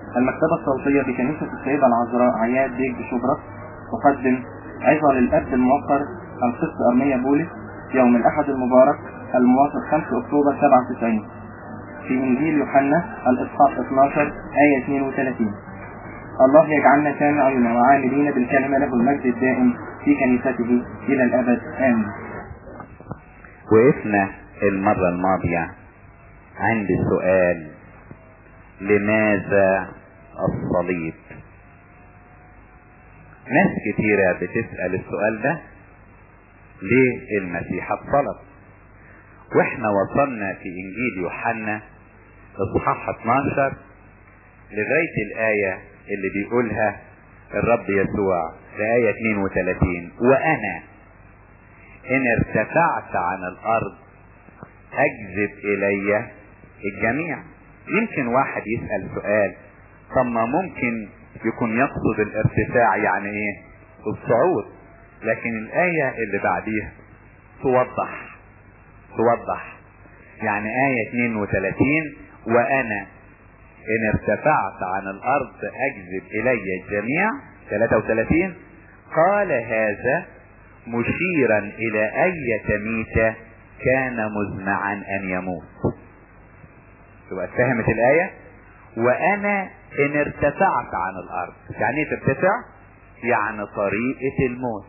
المكتبة الصوتية بكنيسة السيدة العذراء عياد بيج بشبرا تقدم عظة للأب الموقر القس أرمية بولس يوم الأحد المبارك الموافق 5 أكتوبر 97 في إنجيل يوحنا الإصحاح 12 آية 32 الله يجعلنا سامعين وعاملين بالكلمة له المجد الدائم في كنيسته إلى الأبد آمين وقفنا المرة الماضية عند سؤال لماذا الصليب ناس كتيرة بتسأل السؤال ده ليه المسيح اتصلب واحنا وصلنا في انجيل يوحنا اصحاح 12 لغاية الآية اللي بيقولها الرب يسوع في آية 32 وأنا إن ارتفعت عن الأرض أجذب إلي الجميع يمكن واحد يسأل سؤال طب ما ممكن يكون يقصد الارتفاع يعني ايه الصعود لكن الآية اللي بعديها توضح توضح يعني آية 32 وأنا إن ارتفعت عن الأرض أجذب إلي الجميع 33 قال هذا مشيرا إلى أي ميتة كان مزمعا أن يموت تبقى فهمت الآية وأنا إن ارتفعت عن الأرض يعني ايه ترتفع يعني طريقة الموت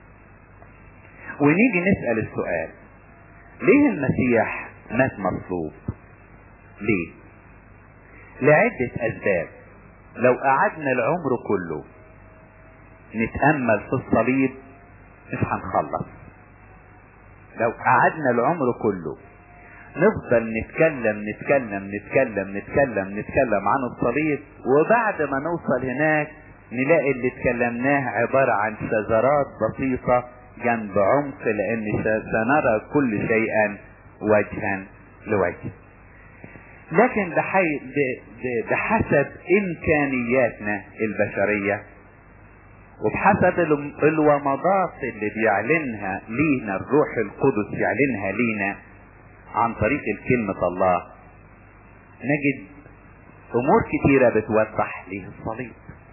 ونيجي نسأل السؤال ليه المسيح مات مصلوب ليه لعدة أسباب لو قعدنا العمر كله نتأمل في الصليب مش هنخلص لو قعدنا العمر كله نفضل نتكلم نتكلم نتكلم نتكلم نتكلم عن الصليب وبعد ما نوصل هناك نلاقي اللي اتكلمناه عبارة عن شذرات بسيطة جنب عمق لان سنرى كل شيئا وجها لوجه لكن بحي... بحسب امكانياتنا البشرية وبحسب الومضات اللي بيعلنها لينا الروح القدس يعلنها لينا عن طريق كلمة الله نجد امور كتيرة بتوضح ليه الصليب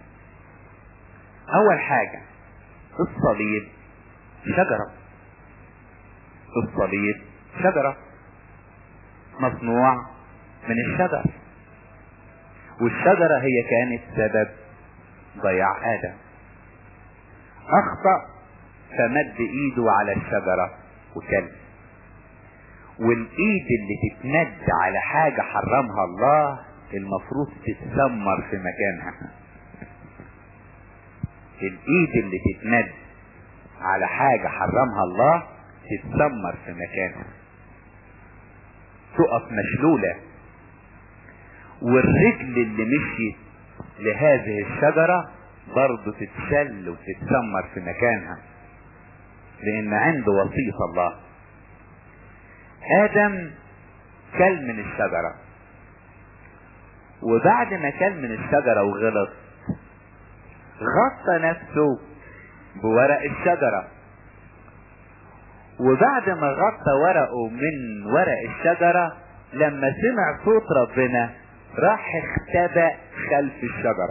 اول حاجة الصليب شجرة الصليب شجرة مصنوع من الشجر والشجرة هي كانت سبب ضياع آدم أخطأ فمد إيده على الشجرة وكل والإيد اللي تتمد على حاجة حرمها الله المفروض تتسمر في مكانها الإيد اللي تتمد على حاجة حرمها الله تتسمر في مكانها تقف مشلولة والرجل اللي مشيت لهذه الشجرة برضه تتشل وتتسمر في مكانها لان عنده وصية الله ادم كل من الشجرة وبعد ما كل من الشجرة وغلط غطى نفسه بورق الشجرة وبعد ما غطى ورقه من ورق الشجرة لما سمع صوت ربنا راح اختبأ خلف الشجرة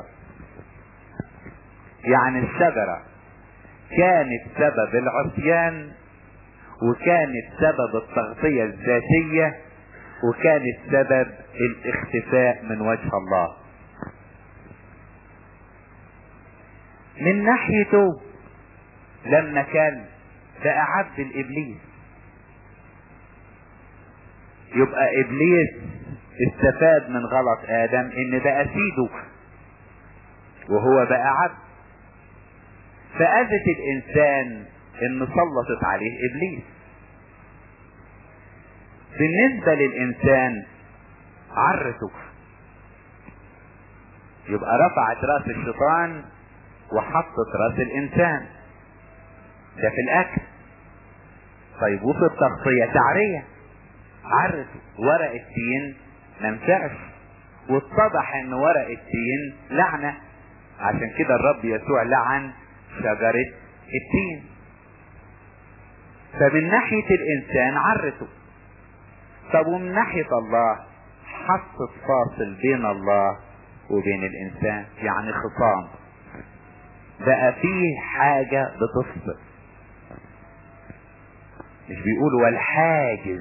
يعني الشجرة كانت سبب العصيان وكانت سبب التغطية الذاتية وكانت سبب الاختفاء من وجه الله من ناحيته لما كان بقى عبد الابليس يبقى ابليس استفاد من غلط ادم ان بقى سيده وهو بقى عبد فاذت الانسان ان سلطت عليه ابليس بالنسبة للانسان عرته يبقى رفعت راس الشيطان وحطت راس الانسان ده في الاكل طيب وفي التغطية تعرية عرف ورق التين ما نفعش واتضح ان ورق التين لعنة عشان كده الرب يسوع لعن شجرة التين فمن ناحية الانسان عرته طب ومن ناحية الله حطت فاصل بين الله وبين الانسان يعني خصام بقى فيه حاجة بتفصل مش بيقولوا والحاجز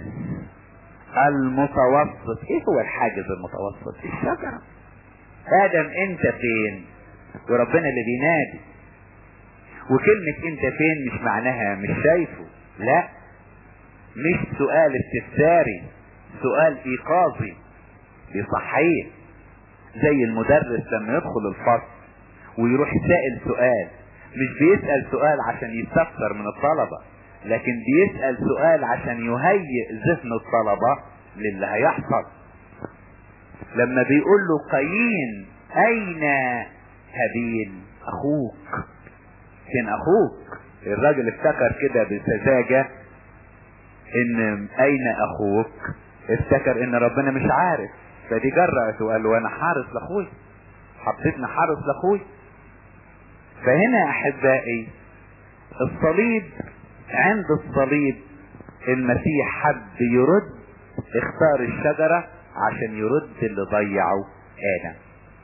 المتوسط ايه هو الحاجز المتوسط الشجرة ادم انت فين وربنا اللي بينادي وكلمة انت فين مش معناها مش شايفه لا مش سؤال استفساري سؤال ايقاظي بيصحيه زي المدرس لما يدخل الفصل ويروح سائل سؤال مش بيسأل سؤال عشان يستفسر من الطلبة لكن بيسأل سؤال عشان يهيئ ذهن الطلبة للي هيحصل لما بيقول له قايين اين هابيل اخوك فين اخوك الراجل افتكر كده بسذاجة ان اين اخوك افتكر ان ربنا مش عارف فدي جرأت وقال له انا حارس لاخوي حطيتني حارس لاخوي فهنا يا احبائي الصليب عند الصليب المسيح حب يرد اختار الشجرة عشان يرد اللي ضيعه ادم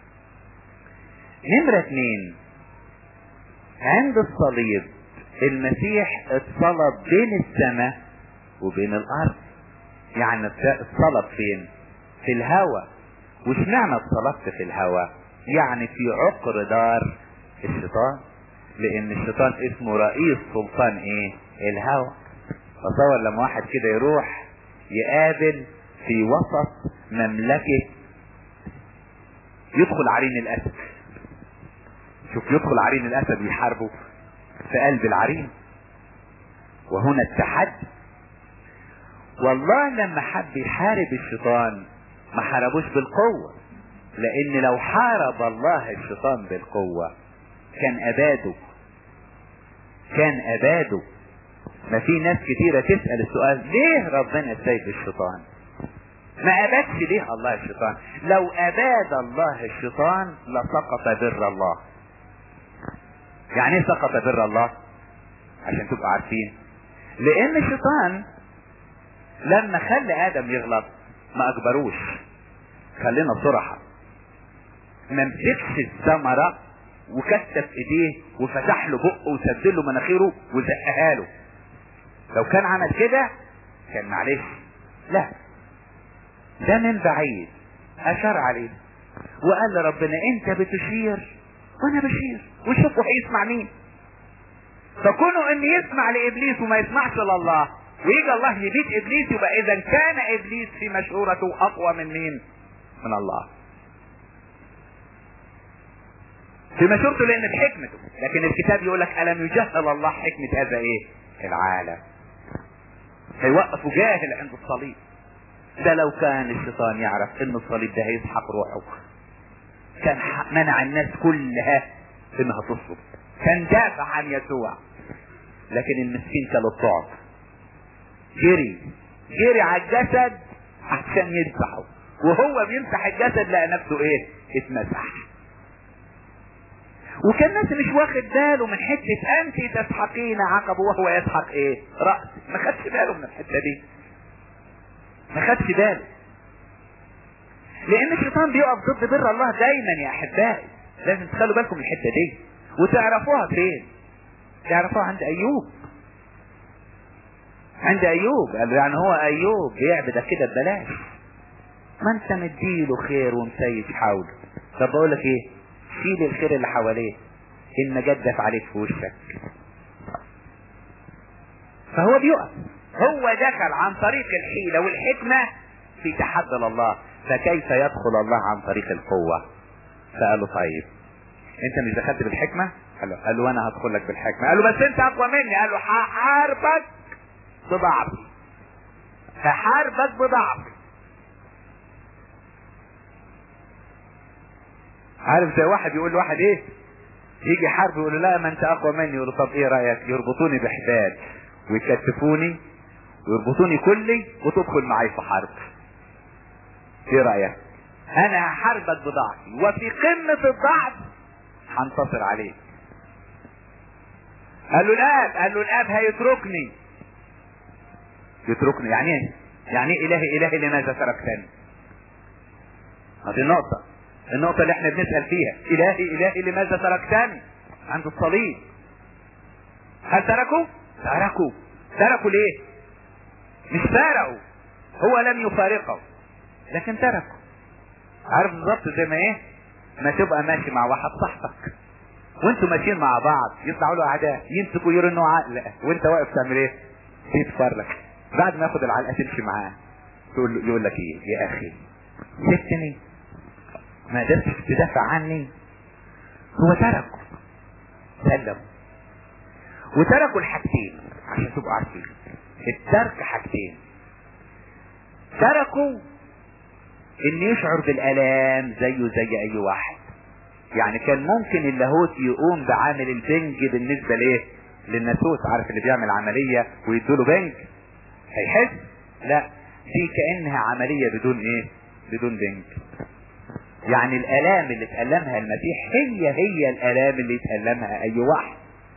نمرة اتنين عند الصليب المسيح اتصلب بين السماء وبين الارض يعني اتصلب فين في الهوى وش معنى اتصلبت في الهوى يعني في عقر دار الشيطان لان الشيطان اسمه رئيس سلطان ايه الهوى تصور لما واحد كده يروح يقابل في وسط مملكة يدخل عرين الاسد شوف يدخل عرين الاسد ويحاربه في قلب العرين وهنا التحدي والله لما حب يحارب الشيطان ما حاربوش بالقوة لان لو حارب الله الشيطان بالقوة كان اباده كان اباده ما في ناس كتيرة تسأل السؤال ليه ربنا سايب الشيطان ما ابادش ليه الله الشيطان لو اباد الله الشيطان لسقط بر الله يعني ايه سقط بر الله عشان تبقوا عارفين لان الشيطان لما خلى ادم يغلط ما اجبروش خلينا صرحة ما مسكش الثمرة وكتف ايديه وفتح له بقه وسدل له مناخيره وزقها له لو كان عمل كده كان معلش لا ده من بعيد اشار عليه وقال لربنا انت بتشير وانا بشير وشوفوا هيسمع مين فكونه ان يسمع لابليس وما يسمعش لله ويجي الله يبيد ابليس يبقى اذا كان ابليس في مشورته اقوى من مين من الله في مشورته لان بحكمته لكن الكتاب يقول لك الم يجهل الله حكمة هذا ايه العالم هيوقفوا جاهل عند الصليب ده لو كان الشيطان يعرف ان الصليب ده هيسحق روحه كان منع الناس كلها انها تصلب كان دافع عن يسوع لكن المسكين كان الطعم جري جري على الجسد عشان يمسحه وهو بيمسح الجسد لقى نفسه ايه اتمسح وكان الناس مش واخد باله من حتة انت تسحقين عقبه وهو يسحق ايه رأس ما خدش باله من الحتة دي ما خدش باله لان الشيطان بيقف ضد بر الله دايما يا احبائي لازم تخلوا بالكم من الحتة دي وتعرفوها فين تعرفوها عند ايوب عند ايوب قال يعني هو ايوب بيعبدك كده ببلاش ما انت مديله خير ومسيج حوله طب بقول لك ايه شيل الخير اللي حواليه ان جدف عليك في وشك فهو بيقف هو دخل عن طريق الحيلة والحكمة في تحدي الله فكيف يدخل الله عن طريق القوة فقال له طيب انت مش دخلت بالحكمة قال له, قال له انا هدخل لك بالحكمة قال له بس انت اقوى مني قال له هحاربك بضعفي هحاربك بضعفي عارف زي واحد يقول لواحد ايه يجي حرب يقول له لا ما انت اقوى مني يقول له طب ايه رايك يربطوني بحبال ويكتفوني ويربطوني كلي وتدخل معي في حرب ايه رايك انا هحاربك بضعفي وفي قمة الضعف هنتصر عليك قال له الاب قال له الاب هيتركني يتركني يعني ايه يعني ايه الهي الهي لماذا تركتني هذه النقطة النقطة اللي احنا بنسأل فيها الهي الهي لماذا تركتني عند الصليب هل تركوا تركوا تركوا ليه مش فارقوا هو لم يفارقه لكن تركوا عارف بالظبط زي ما ايه ما تبقى ماشي مع واحد صاحبك وانتوا ماشيين مع بعض يطلعوا له اعداء يمسكوا يرنوا علقه وانت واقف تعمل ايه؟ تتفرج بعد ما ياخد العلقه تمشي معاه تقول له يقول لك ايه؟ يا اخي سبتني ما قدرتش تدافع عني هو تركوا سلموا وتركوا الحاجتين عشان تبقوا عارفين الترك حاجتين تركوا ان يشعر بالالام زيه زي اي واحد يعني كان ممكن اللاهوت يقوم بعامل البنج بالنسبه لايه للناسوت عارف اللي بيعمل عمليه ويدوله بنج هيحس لا دي كانها عمليه بدون ايه بدون بنج يعني الالام اللي تألمها المسيح هي هي الالام اللي يتألمها اي واحد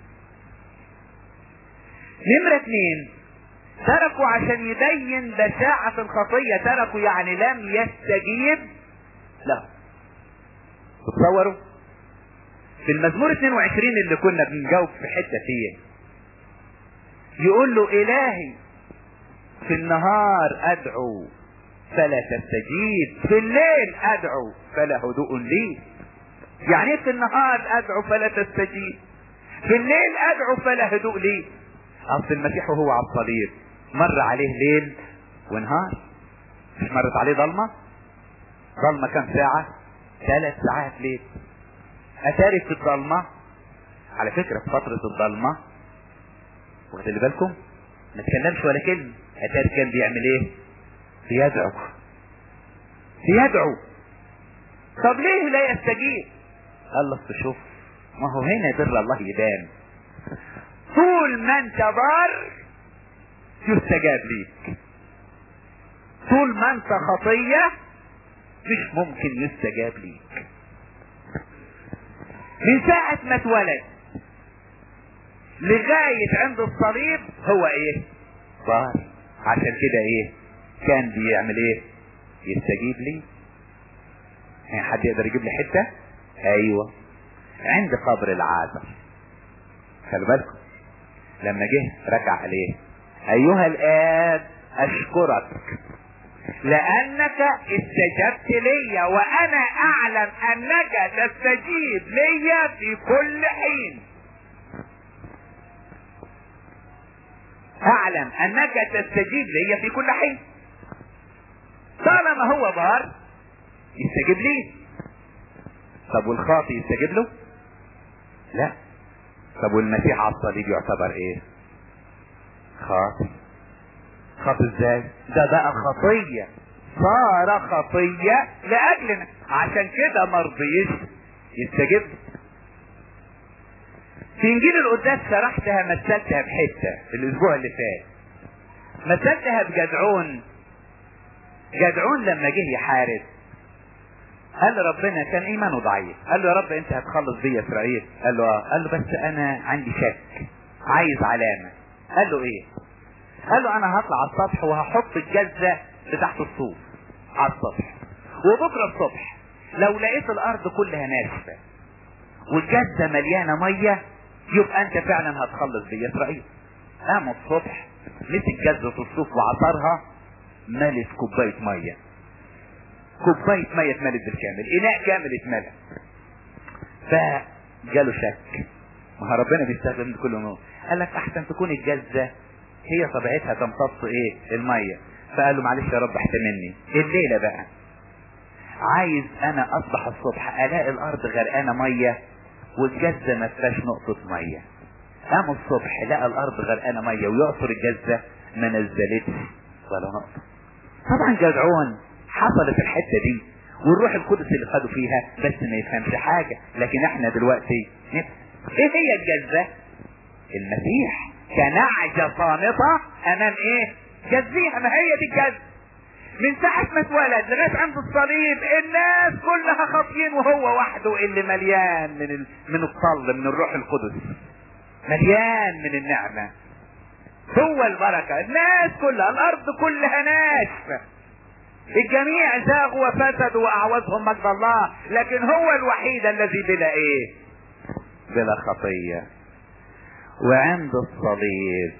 نمرة اتنين تركوا عشان يبين بشاعة الخطية تركوا يعني لم يستجيب له تتصوروا في المزمور 22 اللي كنا بنجاوب في حتة فيه يقول له الهي في النهار ادعو فلا تستجيب في الليل ادعو فلا هدوء لي يعني ايه في النهار ادعو فلا تستجيب في الليل ادعو فلا هدوء لي اصل المسيح وهو على الصليب مر عليه ليل ونهار مش مرت عليه ضلمة ضلمة كم ساعة ثلاث ساعات ليل اتاري في الضلمة على فكرة في فترة الضلمة واخد بالكم ما تكلمش ولا كلمة اتاري كان بيعمل ايه بيدعو بيدعو طب ليه لا يستجيب الله شوف ما هو هنا بر الله يبان طول ما انت بار يستجاب ليك طول ما انت خطية مش ممكن يستجاب ليك من ساعة ما اتولد لغاية عند الصليب هو ايه بار عشان كده ايه كان بيعمل ايه يستجيب لي يعني حد يقدر يجيب لي حتة ايوه عند قبر العازر خلي بالكم لما جه رجع عليه ايها الاب اشكرك لانك استجبت لي وانا اعلم انك تستجيب لي في كل حين اعلم انك تستجيب لي في كل حين طالما هو بار يستجيب لي طب والخاطي يستجيب له لا طب والمسيح على الصليب يعتبر ايه خاطي خاطي ازاي ده بقى خطية صار خطية لأجلنا عشان كده مرضيش يستجيب في انجيل القداس شرحتها مثلتها بحتة الاسبوع اللي فات مثلتها بجدعون جدعون لما جه يحارب قال له ربنا كان ايمانه ضعيف قال له يا رب انت هتخلص بيا اسرائيل قال له اه قال له بس انا عندي شك عايز علامة قال له ايه قال له انا هطلع على السطح وهحط الجزة بتاعت الصوف على السطح وبكرة الصبح لو لقيت الارض كلها ناشفة والجزة مليانة مية يبقى انت فعلا هتخلص بيا اسرائيل قام الصبح مسك جزة الصوف وعصرها ملت كوباية مية كوباية مية اتملت بالكامل اناء كامل اتملى فجاله شك ما هو ربنا بيستخدم كل نور قال لك احسن تكون الجزة هي طبيعتها تمتص ايه المية فقال له معلش يا رب احتملني الليلة بقى عايز انا اصبح الصبح الاقي الارض غرقانة مية والجزة ما فيهاش نقطة مية قام الصبح لقى الارض غرقانة مية ويعصر الجزة ما نزلتش ولا نقطة طبعا جدعون حصلت الحتة دي والروح القدس اللي خدوا فيها بس ما يفهمش حاجة لكن احنا دلوقتي ايه هي الجزة المسيح كنعجة صامتة امام ايه جزيها ما هي دي الجزة من ساعة ما اتولد لغاية عند الصليب الناس كلها خاطيين وهو وحده اللي مليان من ال... من الطل من الروح القدس مليان من النعمة هو البركة الناس كلها الارض كلها ناشفة الجميع زاغوا وفسدوا واعوزهم مجد الله لكن هو الوحيد الذي بلا ايه بلا خطية وعند الصليب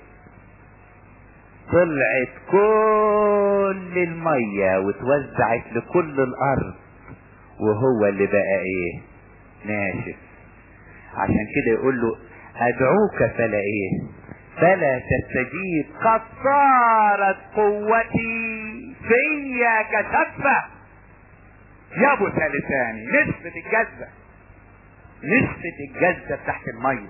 طلعت كل المية وتوزعت لكل الارض وهو اللي بقى ايه ناشف عشان كده يقول له ادعوك فلا ايه فلا تستجيب قد صارت قوتي فيا كشفة يا ابو ثالثاني نسبة الجذبة نسبة الجذبة تحت المية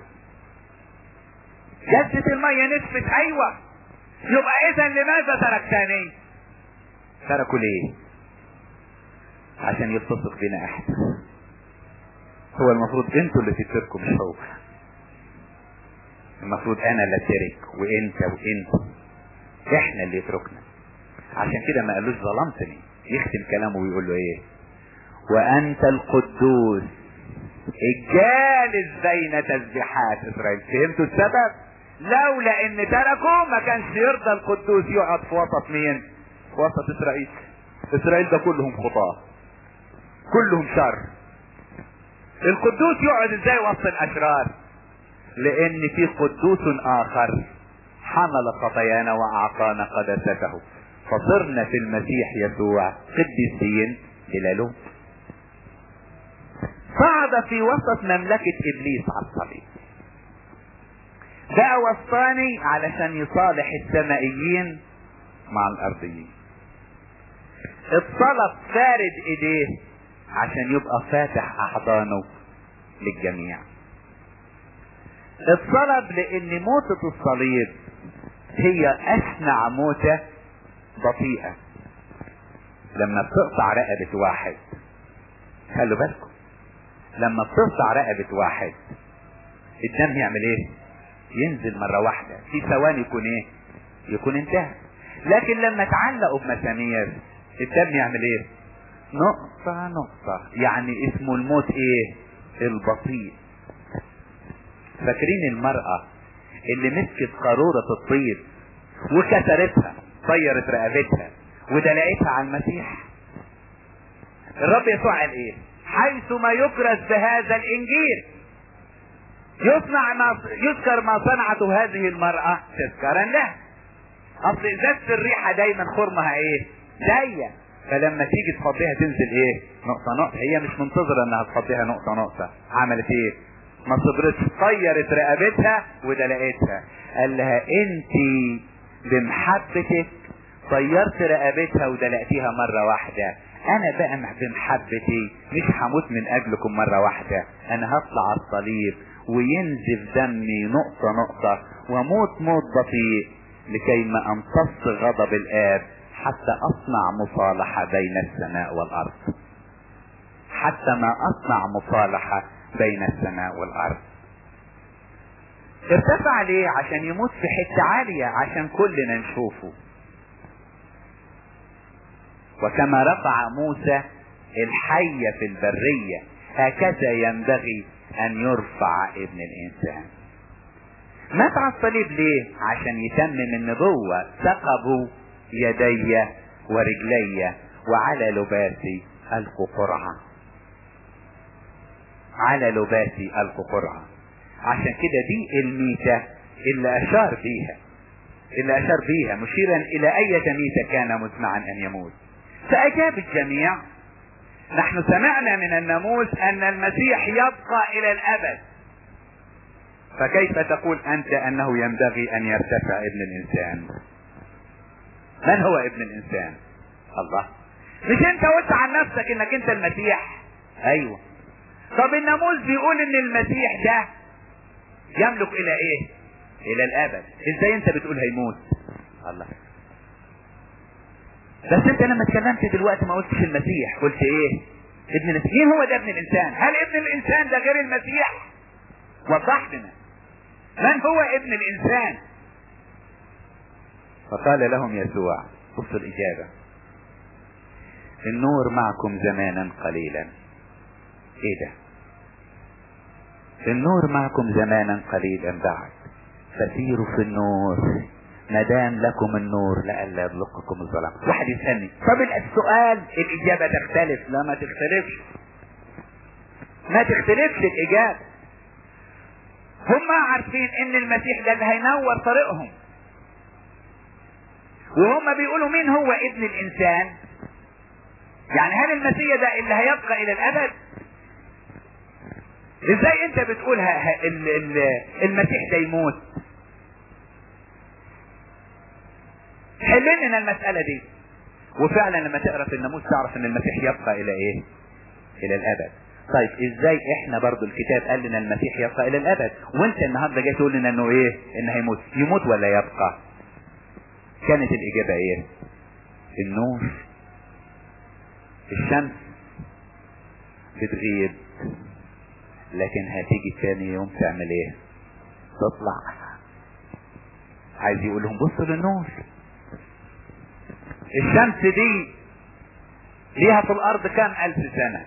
جذبة المية نسبة ايوه يبقى اذا لماذا تركتني تركوا ليه عشان يلتصق بنا احنا هو المفروض انتوا اللي تتركوا مش هو المفروض انا اللي اترك وانت وانت احنا اللي يتركنا عشان كده ما قالوش ظلمتني يختم كلامه ويقول له ايه وانت القدوس الجالس بين تسبيحات اسرائيل فهمتوا السبب لولا ان تركوا ما كانش يرضى القدوس يقعد في وسط مين في وسط اسرائيل اسرائيل ده كلهم خطاه كلهم شر القدوس يقعد ازاي وسط الاشرار لان في قدوس اخر حمل خطايانا واعطانا قداسته فصرنا في المسيح يسوع قديسين الى لوم صعد في وسط مملكة ابليس على الصليب ده وصاني علشان يصالح السمائيين مع الارضيين اتصلب فارد ايديه عشان يبقى فاتح احضانه للجميع اتصلب لان موتة الصليب هي اشنع موتة بطيئة لما بتقطع رقبة واحد خلوا بالكم لما بتقطع رقبة واحد الدم يعمل ايه ينزل مرة واحدة في ثواني يكون ايه يكون انتهى لكن لما تعلقوا بمسامير الدم يعمل ايه نقطة نقطة يعني اسمه الموت ايه البطيء فاكرين المرأة اللي مسكت قارورة الطيب وكسرتها طيرت رقبتها ودلقتها على المسيح الرب يسوع قال ايه حيث ما يكرز بهذا الانجيل يصنع ما يذكر ما صنعته هذه المرأة تذكارا له اصل ازازة الريحة دايما خرمها ايه ضيق فلما تيجي تفضيها تنزل ايه نقطة نقطة هي مش منتظرة انها تفضيها نقطة نقطة عملت ايه ما صبرتش طيرت رقبتها ودلقتها قال لها انت بمحبتك طيرت رقبتها ودلقتيها مرة واحدة انا بقى بمحبتي مش هموت من اجلكم مرة واحدة انا هطلع على الصليب وينزف دمي نقطة نقطة وموت موت بطيء لكي ما امتص غضب الاب حتى اصنع مصالحة بين السماء والارض حتى ما اصنع مصالحة بين السماء والارض ارتفع ليه عشان يموت في حتة عالية عشان كلنا نشوفه وكما رفع موسى الحية في البرية هكذا ينبغي ان يرفع ابن الانسان مات على الصليب ليه عشان يتمم النبوة ثقبوا يدي ورجلي وعلى لباسي القوا قرعة على لباسي القوا قرعة عشان كده دي الميتة اللي اشار بيها اللي اشار بيها مشيرا الى اي ميتة كان مزمعا ان يموت فاجاب الجميع نحن سمعنا من الناموس ان المسيح يبقى الى الابد فكيف تقول انت انه ينبغي ان يرتفع ابن الانسان من هو ابن الانسان الله مش انت قلت عن نفسك انك انت المسيح ايوه طب الناموس بيقول ان المسيح ده يملك الى ايه الى الابد ازاي انت بتقول هيموت الله بس انت لما اتكلمت دلوقتي ما قلتش المسيح قلت ايه ابن الانسان مين هو ده ابن الانسان هل ابن الانسان ده غير المسيح وضح لنا من هو ابن الانسان فقال لهم يسوع بصوا الاجابة النور معكم زمانا قليلا ايه ده النور معكم زمانا قليلا بعد فسيروا في النور ما دام لكم النور لئلا يبلغكم الظلام واحد يسألني طب السؤال الإجابة تختلف لا ما تختلفش ما تختلفش الإجابة هم عارفين ان المسيح ده اللي هينور طريقهم وهم بيقولوا مين هو ابن الانسان يعني هل المسيح ده اللي هيبقى الى الابد ازاي انت بتقول ه- ه- ال- ال- المسيح ده يموت حل لنا المسألة دي وفعلا لما تقرا في الناموس تعرف ان المسيح يبقى الى ايه الى الابد طيب ازاي احنا برضو الكتاب قال لنا المسيح يبقى الى الابد وانت النهارده جاي تقول لنا انه ايه ان هيموت يموت ولا يبقى كانت الاجابة ايه النور الشمس بتغيب لكن هتيجي تاني يوم تعمل ايه تطلع عايز يقول لهم بصوا للنور الشمس دي ليها في الارض كام الف سنة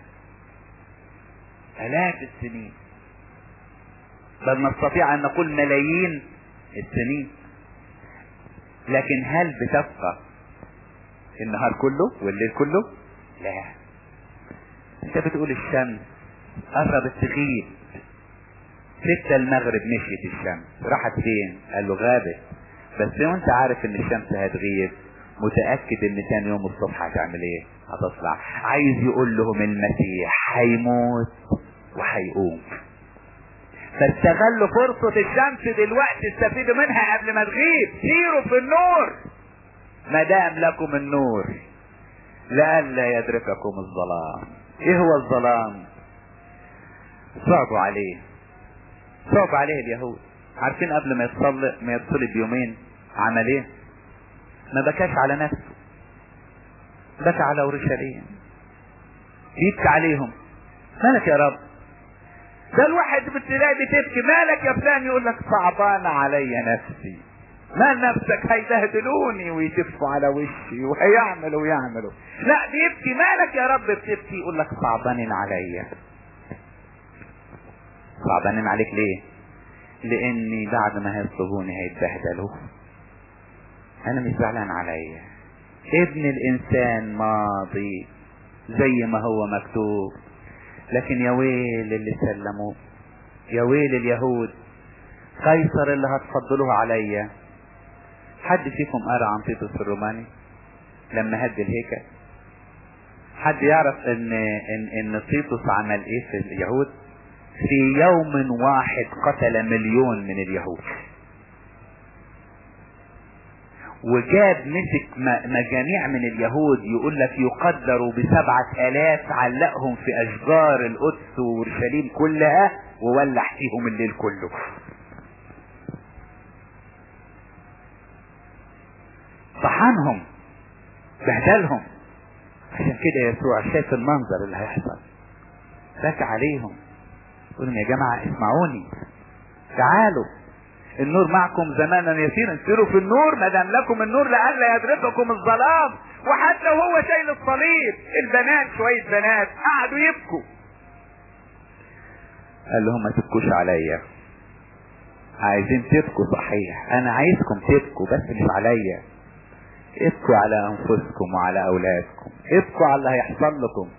الاف السنين بل نستطيع ان نقول ملايين السنين لكن هل بتبقى النهار كله والليل كله لا انت بتقول الشمس قربت تغيب ستة المغرب مشيت الشمس راحت فين قال له غابت بس وانت عارف ان الشمس هتغيب متأكد ان تاني يوم الصبح هتعمل ايه هتطلع عايز يقول لهم المسيح هيموت وهيقوم فاستغلوا فرصة الشمس دلوقتي استفيدوا منها قبل ما تغيب سيروا في النور ما دام لكم النور لئلا يدرككم الظلام ايه هو الظلام صعبوا عليه صعب عليه اليهود عارفين قبل ما يتصل ما يتصل بيومين عمل ايه ما بكاش على نفسه بكى على اورشليم بيبكي عليهم مالك يا رب ده الواحد بتلاقي بتبكي مالك يا فلان يقول لك صعبان عليا نفسي مال نفسك هيبهدلوني ويتفوا على وشي وهيعملوا ويعملوا لا بيبكي مالك يا رب بتبكي يقول لك صعبان عليا صعبان عليك ليه لاني بعد ما هيصلبوني هيتبهدلوا انا مش زعلان عليا ابن الانسان ماضي زي ما هو مكتوب لكن يا ويل اللي سلموه يا ويل اليهود قيصر اللي هتفضلوه عليا حد فيكم قرا عن تيتوس الروماني لما هد الهيكل حد يعرف ان ان ان تيتوس عمل ايه في اليهود في يوم واحد قتل مليون من اليهود وجاب مسك م- مجاميع من اليهود يقول لك يقدروا بسبعة الاف علقهم في اشجار القدس واورشليم كلها وولع فيهم الليل كله طحنهم بهدلهم عشان كده يسوع شايف المنظر اللي هيحصل بكى عليهم يقول لهم يا جماعة اسمعوني تعالوا النور معكم زمانا يسيرا سيروا في النور ما دام لكم النور لئلا يدرككم الظلام وحتى وهو شايل الصليب البنات شوية بنات قعدوا يبكوا قال لهم ما تبكوش عليا عايزين تبكوا صحيح انا عايزكم تبكوا بس مش عليا ابكوا على انفسكم وعلى اولادكم ابكوا على اللي هيحصل لكم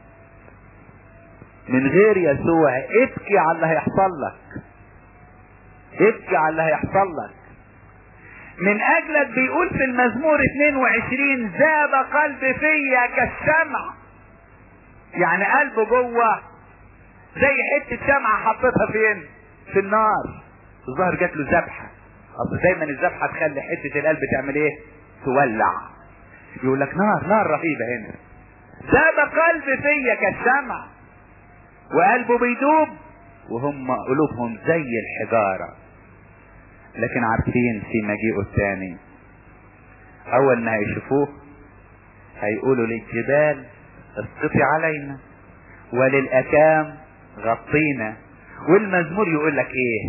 من غير يسوع ابكي على اللي هيحصل لك ابكي على اللي هيحصل لك من اجلك بيقول في المزمور 22 ذاب قلب فيا كالشمع يعني قلبه جوه زي حته شمعه حطيتها فين في النار الظاهر جات له ذبحه اصل دايما الذبحه تخلي حته القلب تعمل ايه تولع يقول لك نار نار رهيبه هنا ذاب قلب فيا كالشمع وقلبه بيدوب وهم قلوبهم زي الحجارة لكن عارفين في مجيئه الثاني اول ما هيشوفوه هيقولوا للجبال اسقطي علينا وللأكام غطينا والمزمور يقول لك ايه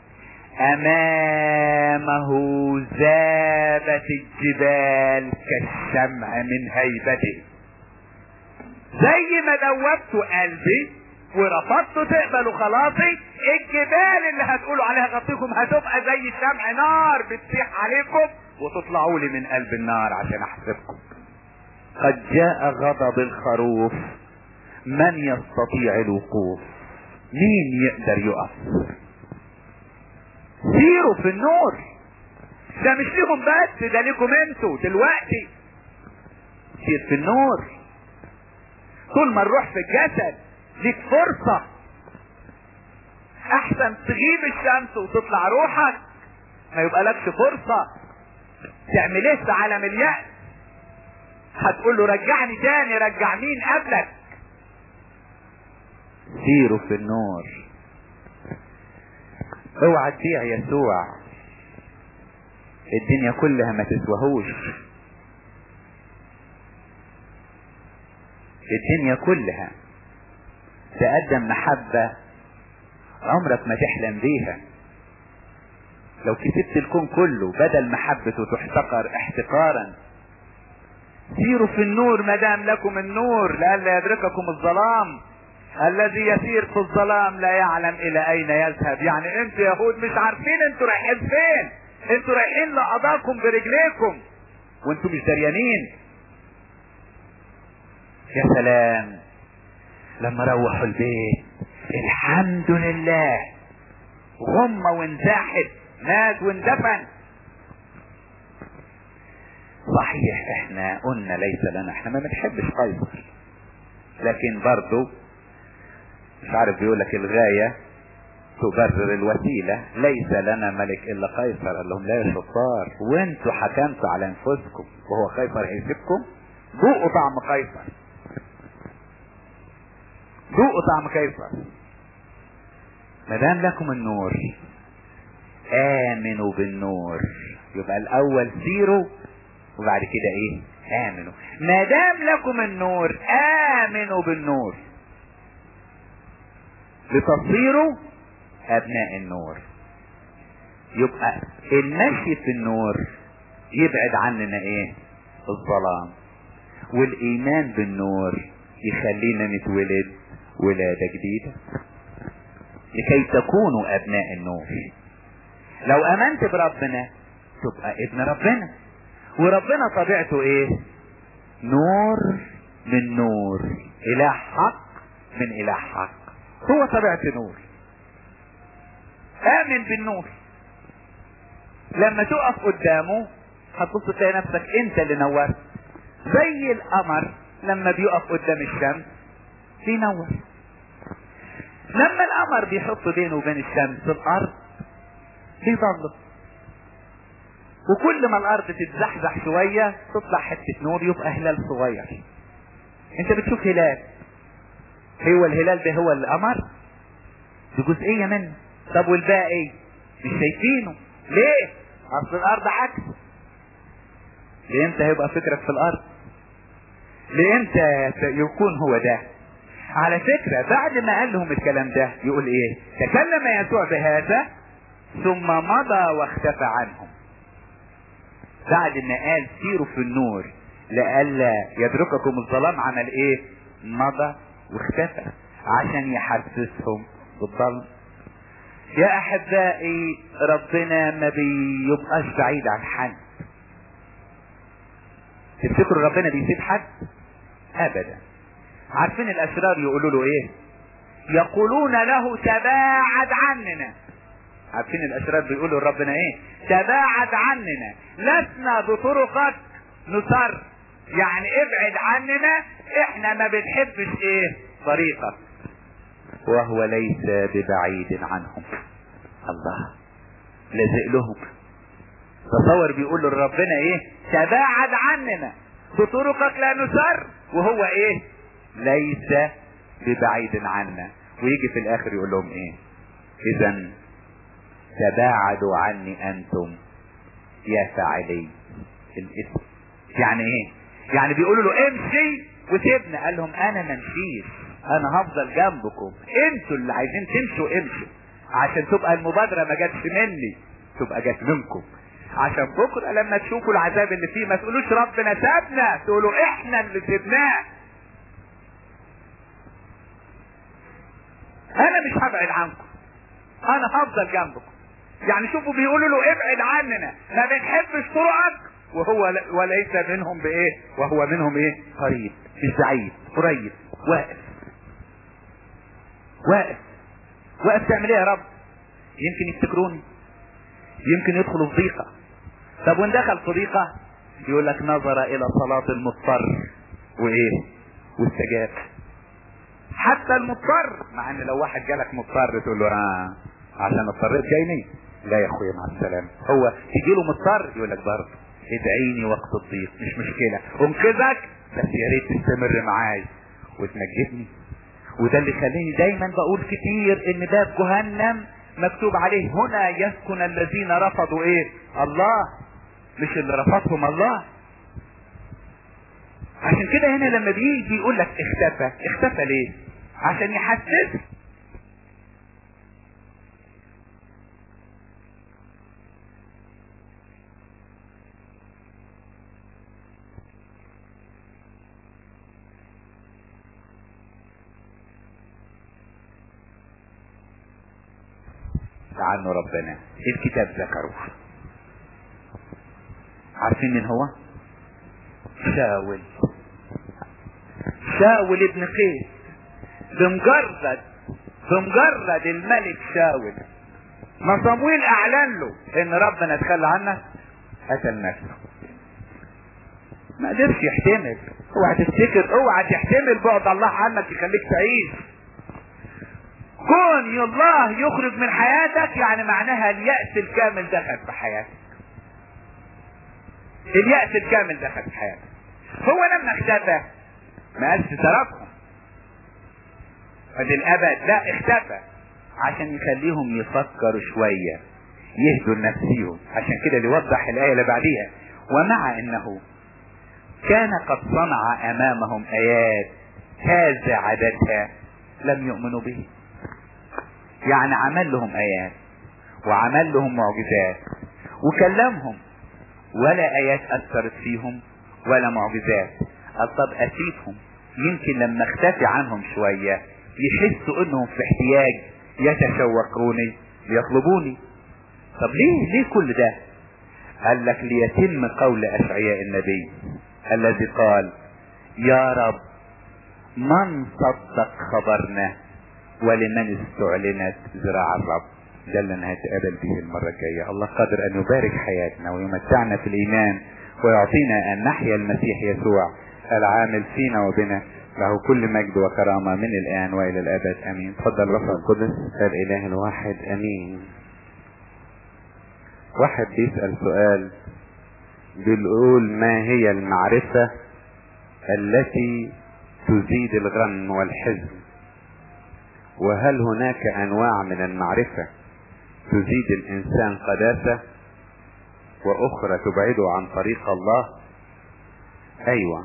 امامه ذابت الجبال كالشمع من هيبته زي ما دوبت قلبي ورفضت تقبلوا خلاصي الجبال اللي هتقولوا عليها غطيكم هتبقى زي شمع نار بتسيح عليكم وتطلعوا لي من قلب النار عشان احسبكم قد جاء غضب الخروف من يستطيع الوقوف مين يقدر يقف سيروا في النور ده مش ليهم بس ده ليكم انتوا دلوقتي سير في النور طول ما الروح في الجسد ليك فرصة احسن تغيب الشمس وتطلع روحك ما يبقى لكش فرصة تعمل ايه في عالم اليأس هتقول له رجعني تاني رجع مين قبلك سيروا في النور اوعى تبيع يسوع الدنيا كلها ما تسوهوش الدنيا كلها تقدم محبة عمرك ما تحلم بيها لو كسبت الكون كله بدل محبته تحتقر احتقارا سيروا في النور ما دام لكم النور لئلا يدرككم الظلام الذي يسير في الظلام لا يعلم الى اين يذهب يعني انتوا يهود مش عارفين انتوا رايحين فين انتوا رايحين لقضاكم برجليكم وانتوا مش دريانين يا سلام لما روحوا البيت الحمد لله غم وانزاحت مات واندفن صحيح احنا قلنا ليس لنا احنا ما بنحبش قيصر لكن برضو مش عارف بيقول لك الغاية تبرر الوسيلة ليس لنا ملك الا قيصر قال لهم لا يا شطار وانتوا حكمتوا على انفسكم وهو قيصر هيسيبكم ذوقوا طعم قيصر ذوقوا طعم قيصر ما دام لكم النور امنوا بالنور يبقى الاول سيروا وبعد كده ايه امنوا ما دام لكم النور امنوا بالنور لتصيروا ابناء النور يبقى المشي في النور يبعد عننا ايه الظلام والايمان بالنور يخلينا نتولد ولادة جديدة لكي تكونوا ابناء النور لو امنت بربنا تبقى ابن ربنا وربنا طبيعته ايه نور من نور اله حق من اله حق هو طبيعة نور امن بالنور لما تقف قدامه هتبص تلاقي نفسك انت اللي نورت زي القمر لما بيقف قدام الشمس بينور لما القمر بيحط بينه وبين الشمس الارض بيضلم وكل ما الارض تتزحزح شوية تطلع حتة نور يبقى هلال صغير انت بتشوف هلال هو الهلال ده هو القمر دي جزئية منه طب والباقي مش شايفينه ليه اصل الارض عكس لامتى هيبقى فكرك في الارض لامتى يكون هو ده على فكرة بعد ما قال لهم الكلام ده يقول ايه تكلم يسوع بهذا ثم مضى واختفى عنهم بعد ما قال سيروا في النور لئلا يدرككم الظلام عمل ايه مضى واختفى عشان يحسسهم بالظلم يا احبائي ربنا ما بيبقاش بعيد عن حد تفتكروا ربنا بيسيب حد ابدا عارفين الاشرار يقولوا له ايه يقولون له تباعد عننا عارفين الاشرار بيقولوا لربنا ايه تباعد عننا لسنا بطرقك نصر يعني ابعد عننا احنا ما بنحبش ايه طريقك وهو ليس ببعيد عنهم الله لازق لهم تصور بيقول لربنا ايه تباعد عننا بطرقك لا نسر وهو ايه ليس ببعيد عنا ويجي في الاخر يقول لهم ايه اذا تباعدوا عني انتم يا فاعلي الاسم يعني ايه يعني بيقولوا له امشي وسيبنا قال لهم انا ما امشيش انا هفضل جنبكم انتوا اللي عايزين تمشوا امشوا عشان تبقى المبادرة ما جاتش مني تبقى جات منكم عشان بكرة لما تشوفوا العذاب اللي فيه ما تقولوش ربنا سابنا تقولوا احنا اللي سيبناه انا مش هبعد عنكم انا هفضل جنبكم يعني شوفوا بيقولوا له ابعد عننا ما بنحبش طرقك وهو ل- وليس منهم بايه وهو منهم ايه قريب مش بعيد قريب واقف واقف واقف تعمل ايه يا رب يمكن يفتكروني يمكن يدخلوا في ضيقه طب وان دخل في ضيقه يقول لك نظر الى صلاه المضطر وايه واستجاب حتى المضطر مع ان لو واحد جالك مضطر تقول له اه عشان اضطريت جايني لا يا اخويا مع السلامه هو تيجي له مضطر يقول لك برضه ادعيني وقت الضيق مش مشكله انقذك بس يا ريت تستمر معايا وتنجدني وده اللي خليني دايما بقول كتير ان باب جهنم مكتوب عليه هنا يسكن الذين رفضوا ايه الله مش اللي رفضهم الله عشان كده هنا لما بيجي يقول لك اختفى اختفى ليه عشان يحسسك عنه ربنا الكتاب ذكره عارفين مين هو شاول شاول ابن قيس بمجرد بمجرد الملك شاول ما صمويل اعلن له ان ربنا تخلى عنك قتل نفسه ما قدرش يحتمل اوعى تفتكر اوعى تحتمل بعد الله عنك يخليك تعيش كون الله يخرج من حياتك يعني معناها اليأس الكامل دخل في حياتك اليأس الكامل دخل في حياتك هو لما اختفى ما قالش تركهم للأبد لا اختفى عشان يخليهم يفكروا شوية يهدوا لنفسيهم عشان كده اللي يوضح الآية اللي بعديها ومع انه كان قد صنع امامهم ايات هذا عددها لم يؤمنوا به يعني عمل لهم ايات وعمل لهم معجزات وكلمهم ولا ايات اثرت فيهم ولا معجزات قال طب اسيبهم يمكن لما اختفي عنهم شوية يحسوا انهم في احتياج يتشوقوني يطلبوني طب ليه ليه كل ده قال لك ليتم قول اشعياء النبي الذي قال يا رب من صدق خبرنا ولمن استعلنت ذراع الرب ده اللي انا هتقابل به المرة الجاية الله قادر ان يبارك حياتنا ويمتعنا في الايمان ويعطينا ان نحيا المسيح يسوع العامل فينا وبنا له كل مجد وكرامة من الان والى الابد امين تفضل روح القدس الاله الواحد امين واحد بيسأل سؤال بيقول ما هي المعرفة التي تزيد الغم والحزن وهل هناك انواع من المعرفة تزيد الانسان قداسة واخرى تبعده عن طريق الله ايوه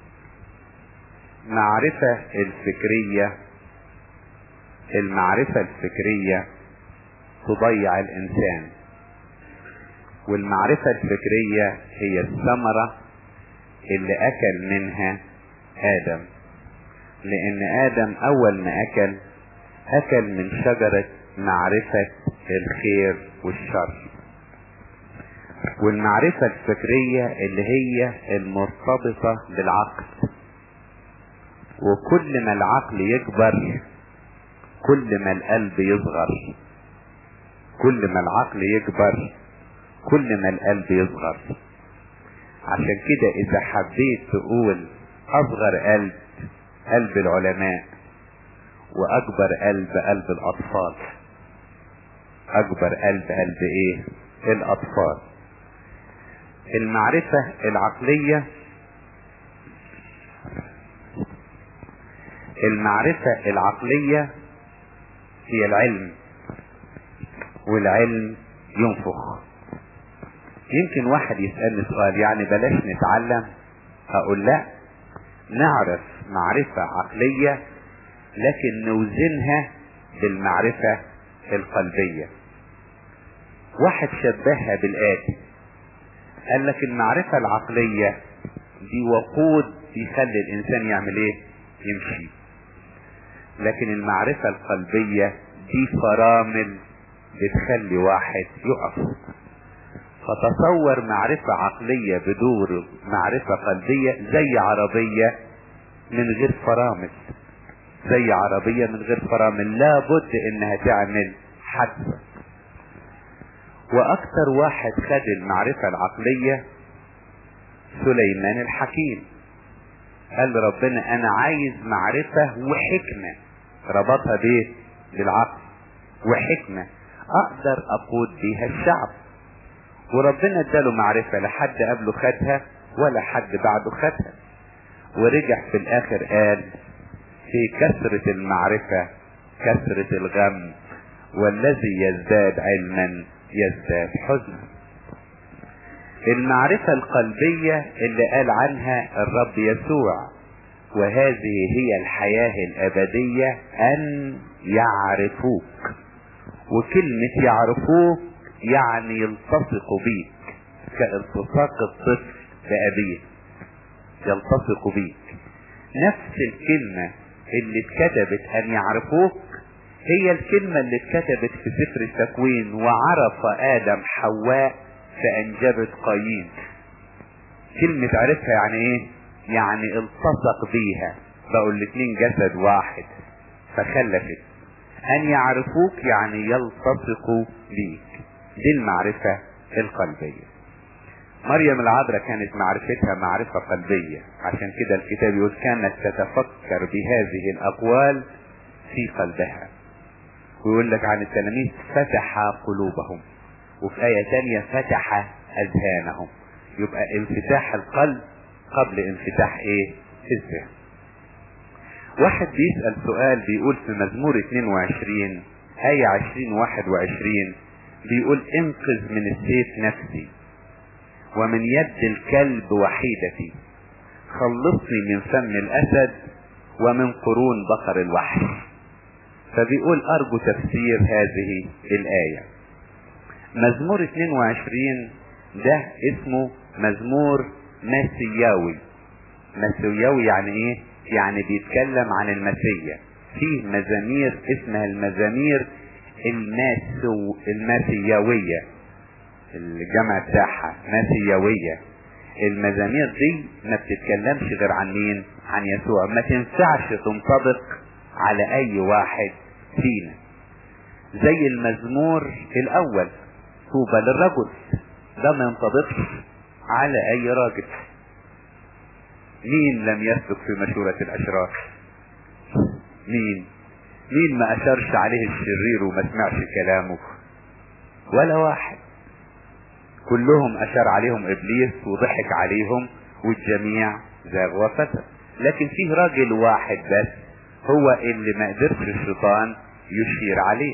معرفة الفكرية المعرفة الفكرية تضيع الانسان والمعرفة الفكرية هي الثمرة اللي اكل منها ادم لان ادم اول ما اكل اكل من شجرة معرفة الخير والشر والمعرفة الفكرية اللي هي المرتبطة بالعقل وكل ما العقل يكبر كل ما القلب يصغر كل ما العقل يكبر كل ما القلب يصغر عشان كده اذا حبيت تقول اصغر قلب قلب العلماء واكبر قلب قلب الاطفال اكبر قلب قلب ايه الاطفال المعرفة العقلية المعرفة العقلية هي العلم والعلم ينفخ يمكن واحد يسألني سؤال يعني بلاش نتعلم هقول لا نعرف معرفة عقلية لكن نوزنها بالمعرفة القلبية واحد شبهها بالآتي قال لك المعرفة العقلية دي وقود يخلي الإنسان يعمل إيه؟ يمشي لكن المعرفة القلبية دي فرامل بتخلي واحد يقف فتصور معرفة عقلية بدور معرفة قلبية زي عربية من غير فرامل زي عربية من غير فرامل لابد انها تعمل حادثة واكتر واحد خد المعرفة العقلية سليمان الحكيم قال ربنا انا عايز معرفة وحكمة ربطها بايه بالعقل وحكمة اقدر اقود بيها الشعب وربنا اداله معرفة لا حد قبله خدها ولا حد بعده خدها ورجع في الاخر قال في كثرة المعرفة كثرة الغم والذي يزداد علما يزداد حزنا المعرفة القلبية اللي قال عنها الرب يسوع وهذه هي الحياة الأبدية أن يعرفوك وكلمة يعرفوك يعني يلتصقوا بيك كالتصاق الطفل بأبيه يلتصق بيك نفس الكلمة اللي اتكتبت أن يعرفوك هي الكلمة اللي اتكتبت في سفر التكوين وعرف آدم حواء فأنجبت قايين كلمة عرفها يعني ايه يعني التصق بيها بقوا الاتنين جسد واحد فخلفت ان يعرفوك يعني يلتصقوا بيك دي المعرفة القلبية مريم العذراء كانت معرفتها معرفة قلبية عشان كده الكتاب يقول كانت تتفكر بهذه الأقوال في قلبها ويقول لك عن التلاميذ فتح قلوبهم وفي آية تانية فتح أذهانهم يبقى انفتاح القلب قبل انفتاح ايه الذهن واحد بيسأل سؤال بيقول في مزمور 22 آية 20 21 بيقول انقذ من السيف نفسي ومن يد الكلب وحيدتي خلصني من فم الأسد ومن قرون بقر الوحش فبيقول أرجو تفسير هذه الآية مزمور 22 ده اسمه مزمور مسياوي مسياوي يعني ايه يعني بيتكلم عن المسيا فيه مزامير اسمها المزامير الماسو الماسياوية الجمع بتاعها مسياوية المزامير دي ما بتتكلمش غير عن مين عن يسوع ما تنفعش تنطبق على اي واحد فينا زي المزمور الاول طوبى للرجل ده ما ينطبقش على اي راجل مين لم يسلك في مشورة الاشرار مين مين ما اشارش عليه الشرير وما سمعش كلامه ولا واحد كلهم اشار عليهم ابليس وضحك عليهم والجميع زاغ وفتر لكن فيه راجل واحد بس هو اللي ما قدرش الشيطان يشير عليه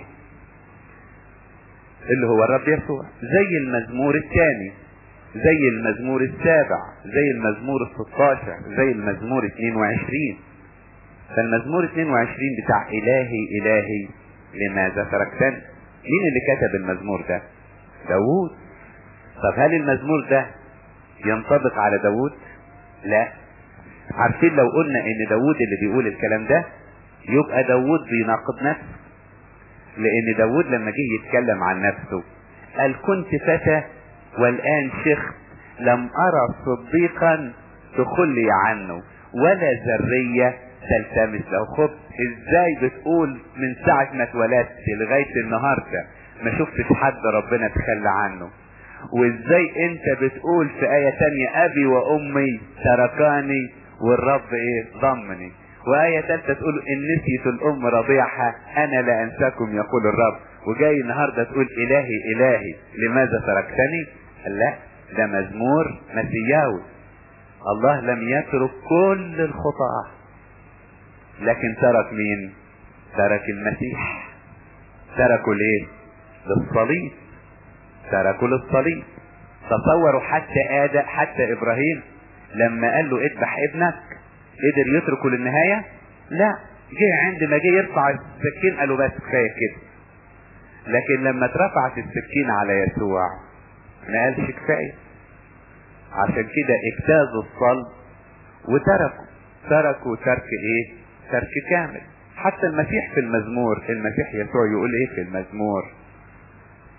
اللي هو الرب يسوع زي المزمور الثاني زي المزمور السابع زي المزمور الستاشر زي المزمور 22 فالمزمور 22 بتاع الهي الهي لماذا تركتني مين اللي كتب المزمور ده داوود طب هل المزمور ده ينطبق على داوود لا عارفين لو قلنا ان داوود اللي بيقول الكلام ده يبقى داوود بيناقض نفسه لان داوود لما جه يتكلم عن نفسه قال كنت فتى والان شيخ لم ارى صديقا تخلي عنه ولا ذرية تلتمس له خب ازاي بتقول من ساعة ما اتولدت لغاية النهاردة ما شفتش حد ربنا تخلى عنه وازاي انت بتقول في آية تانية ابي وامي تركاني والرب ايه ضمني وآية تالتة تقول إن نسيت الأم رضيعها أنا لا أنساكم يقول الرب وجاي النهاردة تقول إلهي إلهي لماذا تركتني لا ده مزمور مسياوي الله لم يترك كل الخطاة لكن ترك مين ترك المسيح تركوا ليه للصليب تركوا للصليب تصوروا حتى آدم حتى إبراهيم لما قال له اذبح ابنك قدر يتركه للنهاية لا جه عندما جه يرفع السكين قالوا بس كفاية كده لكن لما اترفعت السكين على يسوع ما قالش كفاية عشان كده اجتازوا الصلب وتركوا تركوا ترك ايه ترك كامل حتى المسيح في المزمور المسيح يسوع يقول ايه في المزمور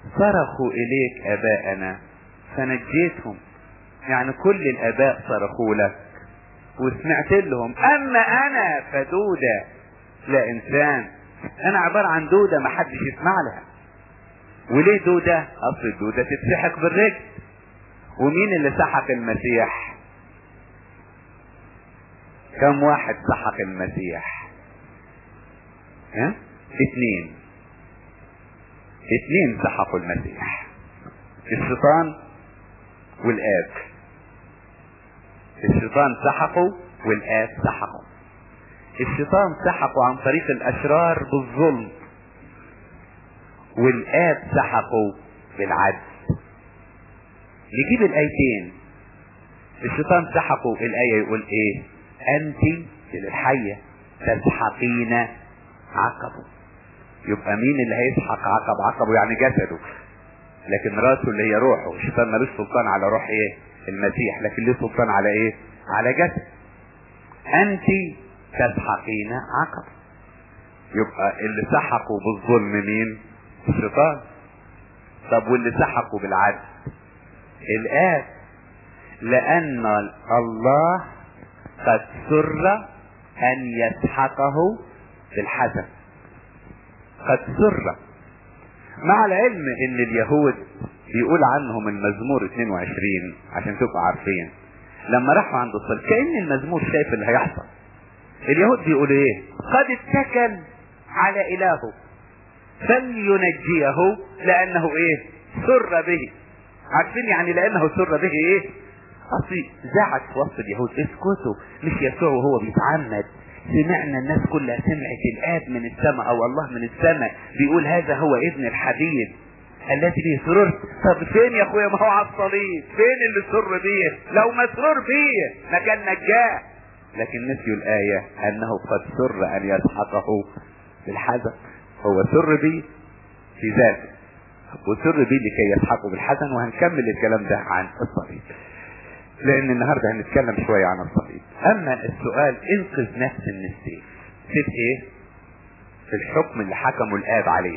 صرخوا اليك اباءنا فنجيتهم يعني كل الاباء صرخوا لك وسمعت لهم اما انا فدودة لا انسان انا عبارة عن دودة ما حدش يسمع لها وليه دودة اصل الدودة تتسحق بالرجل ومين اللي سحق المسيح كم واحد سحق المسيح ها اتنين اتنين سحقوا المسيح الشيطان والآب الشيطان سحقوا والآب سحقوا الشيطان سحقوا عن طريق الأشرار بالظلم والآب سحقوا بالعدل نجيب الآيتين الشيطان سحقوا الآية يقول إيه أنت الحية تسحقين عقبه يبقى مين اللي هيسحق عقب عقبه يعني جسده لكن راسه اللي هي روحه الشيطان ملوش سلطان على روح ايه المسيح لكن ليه سلطان على ايه على جسد انت تسحقين عقب يبقى اللي سحقوا بالظلم مين الشيطان طب واللي سحقوا بالعدل الآب لأن الله قد سر أن يسحقه بالحسن قد سر مع العلم ان اليهود بيقول عنهم المزمور 22 عشان تبقوا عارفين لما راحوا عند الصلب كأن المزمور شايف اللي هيحصل اليهود بيقول ايه قد اتكل على الهه فلينجيه لانه ايه سر به عارفين يعني لانه سر به ايه اصل زعت في وسط اليهود اسكتوا مش يسوع وهو بيتعمد سمعنا الناس كلها سمعت الاب من السماء او الله من السماء بيقول هذا هو ابن الحبيب الذي به سررت طب فين يا اخويا ما هو على الصليب فين اللي سر بيه لو مسرور بيه ما كان نجاه لكن نسيوا الآية أنه قد سر أن يسحقه بالحزن هو سر بيه في ذاته وسر بيه لكي يسحقه بالحزن وهنكمل الكلام ده عن الصليب لان النهارده هنتكلم شويه عن الصليب اما السؤال انقذ نفس من السيف سيف ايه في الحكم اللي حكمه الاب عليه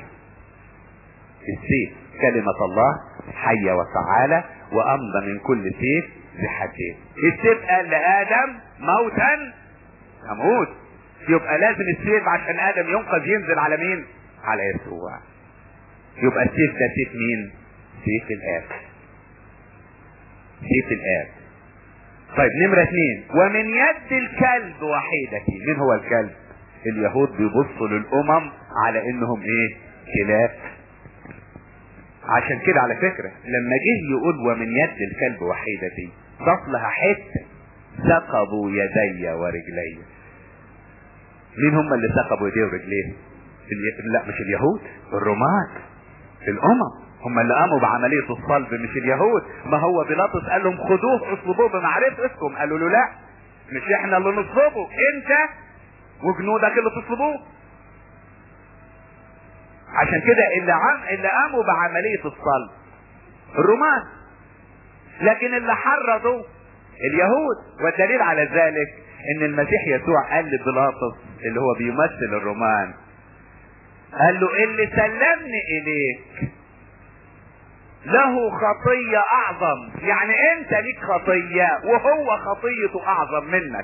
السيف كلمة الله حية وفعالة وامضى من كل سيف ذي حدين السيف قال لادم موتا اموت يبقى لازم السيف عشان ادم ينقذ ينزل على مين على يسوع يبقى السيف ده سيف مين سيف الاب سيف الاب طيب نمرة اثنين ومن يد الكلب وحيدتي مين هو الكلب اليهود بيبصوا للامم على انهم ايه كلاب عشان كده على فكرة لما جه يقول ومن يد الكلب وحيدتي ضاف لها حتة ثقبوا يدي ورجلي مين هم اللي ثقبوا يديه ورجليه الي... لا مش اليهود الرومان الامم هم اللي قاموا بعملية الصلب مش اليهود ما هو بيلاطس قال لهم خدوه اصلبوه بمعرفتكم قالوا له لا مش احنا اللي نصلبه انت وجنودك اللي تصلبوه عشان كده اللي عم اللي قاموا بعملية الصلب الرومان لكن اللي حرضوا اليهود والدليل على ذلك ان المسيح يسوع قال لبيلاطس اللي هو بيمثل الرومان قال له اللي سلمني اليك له خطية اعظم يعني انت ليك خطية وهو خطيته اعظم منك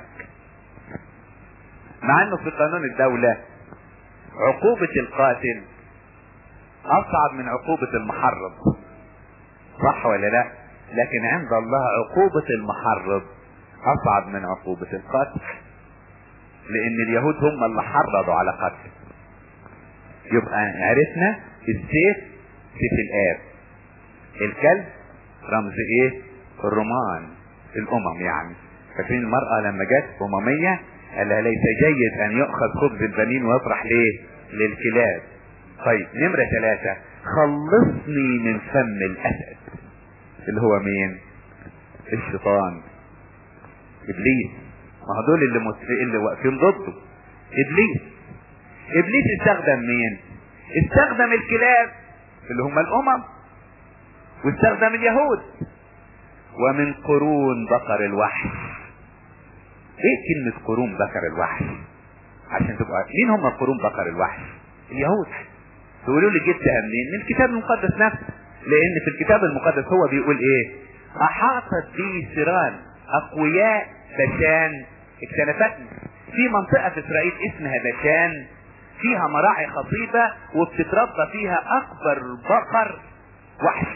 مع انه في قانون الدولة عقوبة القاتل اصعب من عقوبة المحرض صح ولا لا لكن عند الله عقوبة المحرض اصعب من عقوبة القاتل لان اليهود هم اللي حرضوا على قتل يبقى عرفنا السيف سيف الاب الكلب رمز ايه الرومان الامم يعني فاكرين المرأة لما جت اممية قال لها ليس جيد ان يؤخذ خبز البنين ويطرح ليه للكلاب طيب نمرة ثلاثة خلصني من فم الاسد اللي هو مين الشيطان ابليس ما هو دول اللي مت... اللي واقفين ضده ابليس ابليس استخدم مين استخدم الكلاب اللي هم الامم واستخدم اليهود ومن قرون بقر الوحش ايه كلمة قرون بقر الوحش عشان تبقى مين هم قرون بقر الوحش اليهود تقولوا لي جبتها منين من الكتاب المقدس نفسه لان في الكتاب المقدس هو بيقول ايه احاطت بي سيران اقوياء بشان اكتنفتني في منطقة في اسرائيل اسمها بشان فيها مراعي خصيبة وبتتربى فيها اكبر بقر وحشي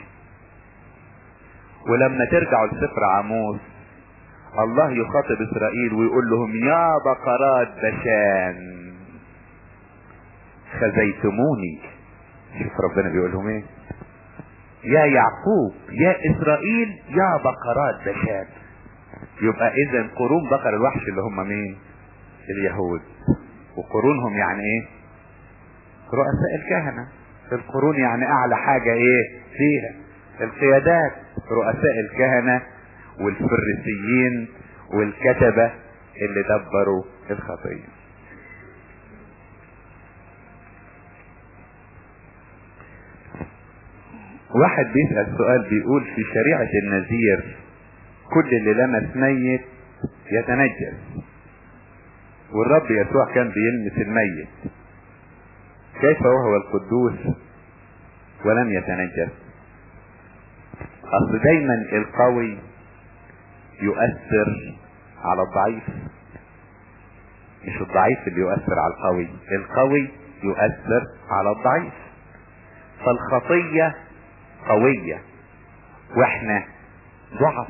ولما ترجعوا لسفر عاموس الله يخاطب اسرائيل ويقول لهم يا بقرات بشان خزيتموني شوف ربنا بيقول لهم ايه يا يعقوب يا اسرائيل يا بقرات بشان يبقى اذا قرون بقر الوحش اللي هم مين اليهود وقرونهم يعني ايه رؤساء الكهنة القرون يعني اعلى حاجة ايه فيها القيادات رؤساء الكهنة والفريسيين والكتبة اللي دبروا الخطية واحد بيسأل سؤال بيقول في شريعة النذير كل اللي لمس ميت يتنجس والرب يسوع كان بيلمس الميت كيف وهو القدوس ولم يتنجس اصل دايما القوي يؤثر على الضعيف مش الضعيف اللي يؤثر على القوي القوي يؤثر على الضعيف فالخطية قوية واحنا ضعف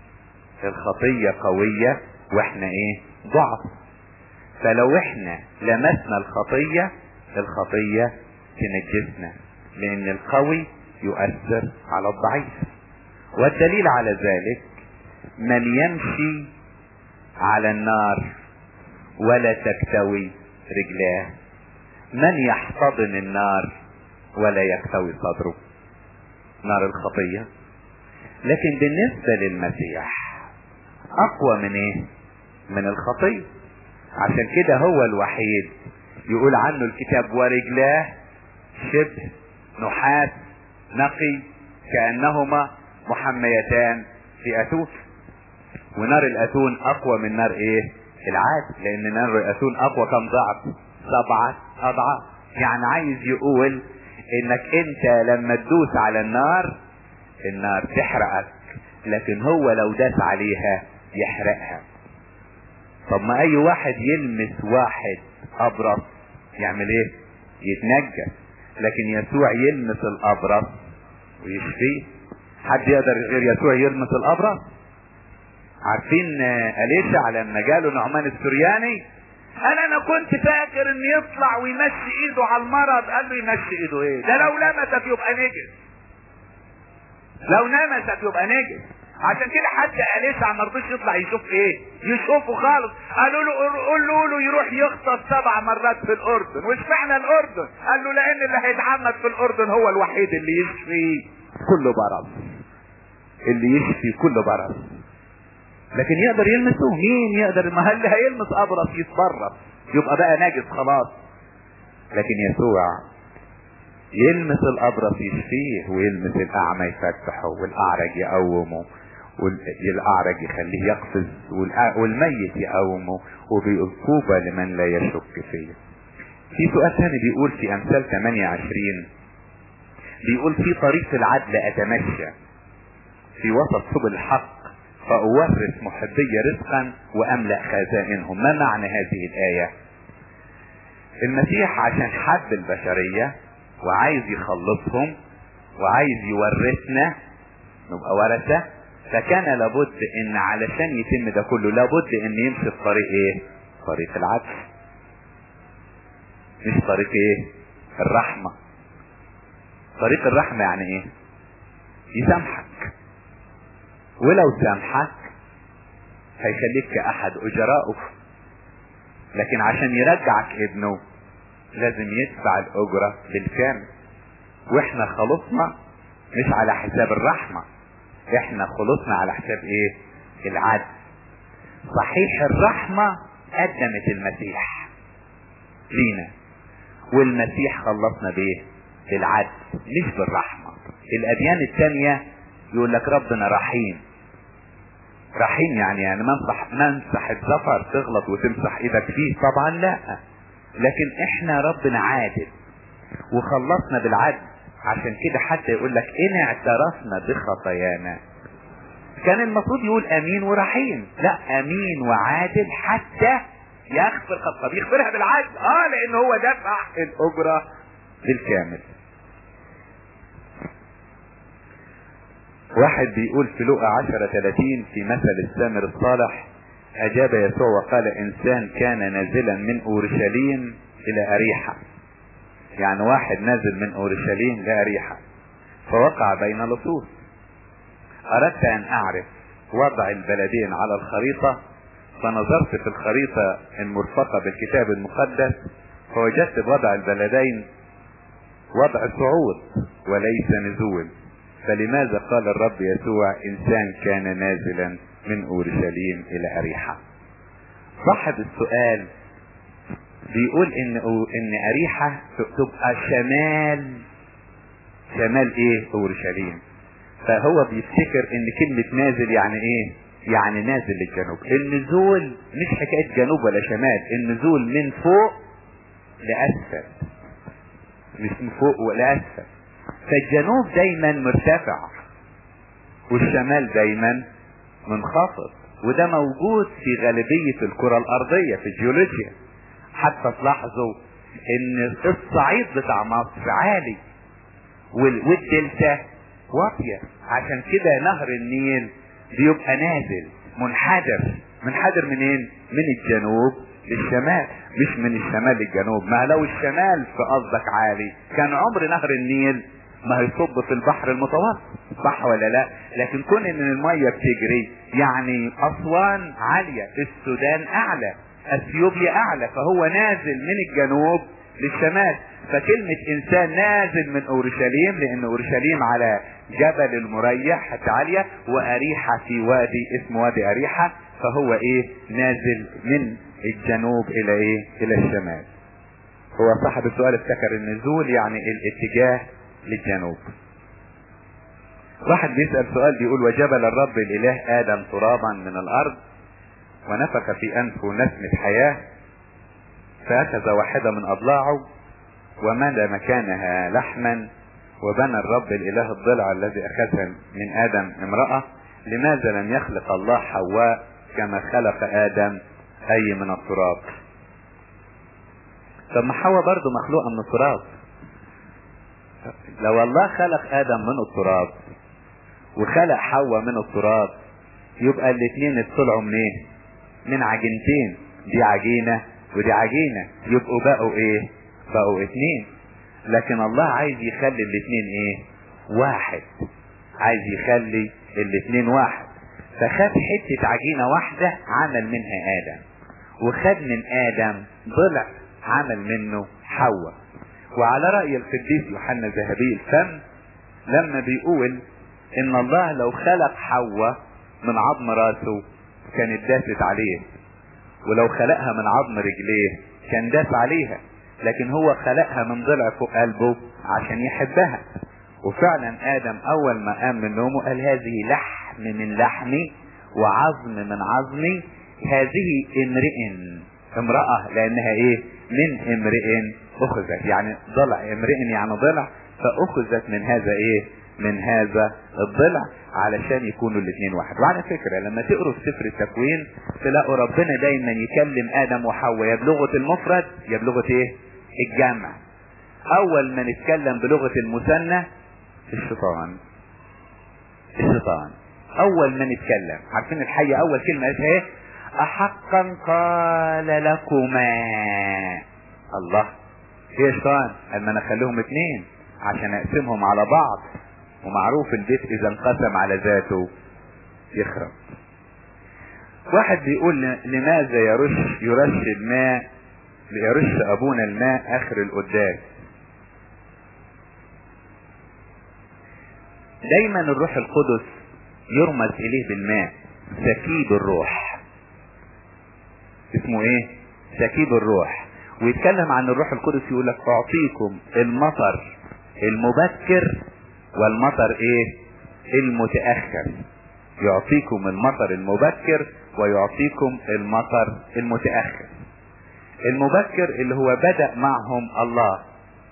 الخطية قوية واحنا ايه ضعف فلو احنا لمسنا الخطية الخطية تنجسنا لان القوي يؤثر على الضعيف والدليل على ذلك من يمشي على النار ولا تكتوي رجلاه من يحتضن النار ولا يكتوي صدره نار الخطية لكن بالنسبة للمسيح اقوى من ايه من الخطية عشان كده هو الوحيد يقول عنه الكتاب ورجلاه شبه نحاس نقي كأنهما محميتان في أتون ونار الأتون أقوى من نار إيه؟ العاد لأن نار الأتون أقوى كم ضعف؟ سبعة أضعاف يعني عايز يقول إنك أنت لما تدوس على النار النار تحرقك لكن هو لو داس عليها يحرقها طب ما أي واحد يلمس واحد أبرص يعمل إيه؟ يتنجس لكن يسوع يلمس الابرص ويشفيه حد يقدر غير يسوع يلمس الابرص عارفين اليشع لما جاله نعمان السرياني قال انا كنت فاكر ان يطلع ويمشي ايده على المرض قال له يمشي ايده ايه ده لو لمسك يبقى نجس لو لمسك يبقى نجس عشان كده حتى اليشع ما رضيش يطلع يشوف ايه يشوفه خالص قالوا له قولوا له يروح يغطس سبع مرات في الاردن وش معنى الاردن قال له لان اللي هيتعمد في الاردن هو الوحيد اللي يشفي كل برص اللي يشفي كل برص لكن يقدر يلمسه مين يقدر ما اللي هيلمس ابرص يتبرص يبقى بقى ناجس خلاص لكن يسوع يلمس الابرص يشفيه ويلمس الاعمى يفتحه والاعرج يقومه والاعرج يخليه يقفز والميت يقومه وبيقول طوبى لمن لا يشك فيه في سؤال ثاني بيقول في امثال 28 بيقول في طريق العدل اتمشى في وسط سبل الحق فاورث محبي رزقا واملا خزائنهم ما معنى هذه الايه المسيح عشان حب البشريه وعايز يخلصهم وعايز يورثنا نبقى ورثه فكان لابد ان علشان يتم ده كله لابد ان يمشي في طريق ايه طريق العدل مش طريق ايه الرحمة طريق الرحمة يعني ايه يسامحك ولو سامحك هيخليك كأحد أجرائه لكن عشان يرجعك ابنه لازم يدفع الأجرة بالكامل واحنا خلصنا مش على حساب الرحمة احنا خلصنا على حساب ايه العدل صحيح الرحمة قدمت المسيح لينا والمسيح خلصنا بايه بالعدل مش بالرحمة الاديان التانية يقول لك ربنا رحيم رحيم يعني يعني منصح منصح الزفر تغلط وتمسح ايدك فيه طبعا لا لكن احنا ربنا عادل وخلصنا بالعدل عشان كده حتى يقول لك ان اعترفنا بخطايانا كان المفروض يقول امين ورحيم لا امين وعادل حتى يغفر خطأ يغفرها بالعدل اه لان هو دفع الاجرة بالكامل واحد بيقول في لقى عشرة ثلاثين في مثل السامر الصالح اجاب يسوع وقال انسان كان نازلا من اورشليم الى اريحة يعني واحد نازل من اورشليم لاريحة فوقع بين لصوص اردت ان اعرف وضع البلدين على الخريطة فنظرت في الخريطة المرفقة بالكتاب المقدس فوجدت بوضع البلدين وضع صعود وليس نزول فلماذا قال الرب يسوع انسان كان نازلا من اورشليم الى اريحة صاحب السؤال بيقول ان ان اريحة تبقى شمال شمال ايه اورشليم فهو بيفتكر ان كلمة نازل يعني ايه يعني نازل للجنوب النزول مش حكاية جنوب ولا شمال النزول من فوق لأسفل مش من فوق ولا أسفل فالجنوب دايما مرتفع والشمال دايما منخفض وده موجود في غالبية الكرة الأرضية في الجيولوجيا حتى تلاحظوا ان الصعيد بتاع مصر عالي والدلتا واطية عشان كده نهر النيل بيبقى نازل منحدر منحدر منين من الجنوب للشمال مش من الشمال للجنوب ما لو الشمال في قصدك عالي كان عمر نهر النيل ما هيصب في البحر المتوسط صح ولا لا لكن كون ان المية بتجري يعني اسوان عالية السودان اعلى اثيوبيا اعلى فهو نازل من الجنوب للشمال فكلمة انسان نازل من اورشليم لان اورشليم على جبل المريح حتى عالية واريحة في وادي اسمه وادي اريحة فهو ايه نازل من الجنوب الى ايه الى الشمال هو صاحب السؤال افتكر النزول يعني الاتجاه للجنوب واحد بيسأل سؤال بيقول وجبل الرب الاله ادم ترابا من الارض ونفخ في انفه نسمة حياة فاخذ واحدة من اضلاعه وملى مكانها لحما وبنى الرب الاله الضلع الذي اخذها من ادم امرأة لماذا لم يخلق الله حواء كما خلق ادم اي من التراب طب ما حواء برضه مخلوقة من التراب لو الله خلق ادم من التراب وخلق حواء من التراب يبقى الاثنين طلعوا منين من عجينتين دي عجينة ودي عجينة يبقوا بقوا ايه بقوا اتنين لكن الله عايز يخلي الاتنين ايه واحد عايز يخلي الاتنين واحد فخد حتة عجينة واحدة عمل منها ادم وخد من ادم ضلع عمل منه حواء وعلى رأي القديس يوحنا ذهبي الفم لما بيقول ان الله لو خلق حواء من عظم راسه كانت داست عليه ولو خلقها من عظم رجليه كان داس عليها لكن هو خلقها من ضلع فوق قلبه عشان يحبها وفعلا ادم اول ما قام من نومه قال هذه لحم من لحمي وعظم من عظمي هذه امرئ امرأة لانها ايه من امرئ اخذت يعني ضلع امرئ يعني ضلع فاخذت من هذا ايه من هذا الضلع علشان يكونوا الاثنين واحد وعلى فكرة لما تقروا في سفر التكوين تلاقوا ربنا دايما يكلم ادم وحواء يا بلغة المفرد يا بلغة ايه الجمع اول ما نتكلم بلغة المثنى الشيطان الشيطان اول ما نتكلم عارفين الحية اول كلمة قالتها ايه احقا قال لكما الله ايه شيطان قال ما انا اخليهم اتنين عشان اقسمهم على بعض ومعروف البيت اذا انقسم على ذاته يخرب واحد بيقول لماذا يرش يرش الماء يرش ابونا الماء اخر القداس دايما الروح القدس يرمز اليه بالماء سكيب الروح اسمه ايه سكيب الروح ويتكلم عن الروح القدس يقول لك اعطيكم المطر المبكر والمطر ايه المتأخر يعطيكم المطر المبكر ويعطيكم المطر المتأخر المبكر اللي هو بدأ معهم الله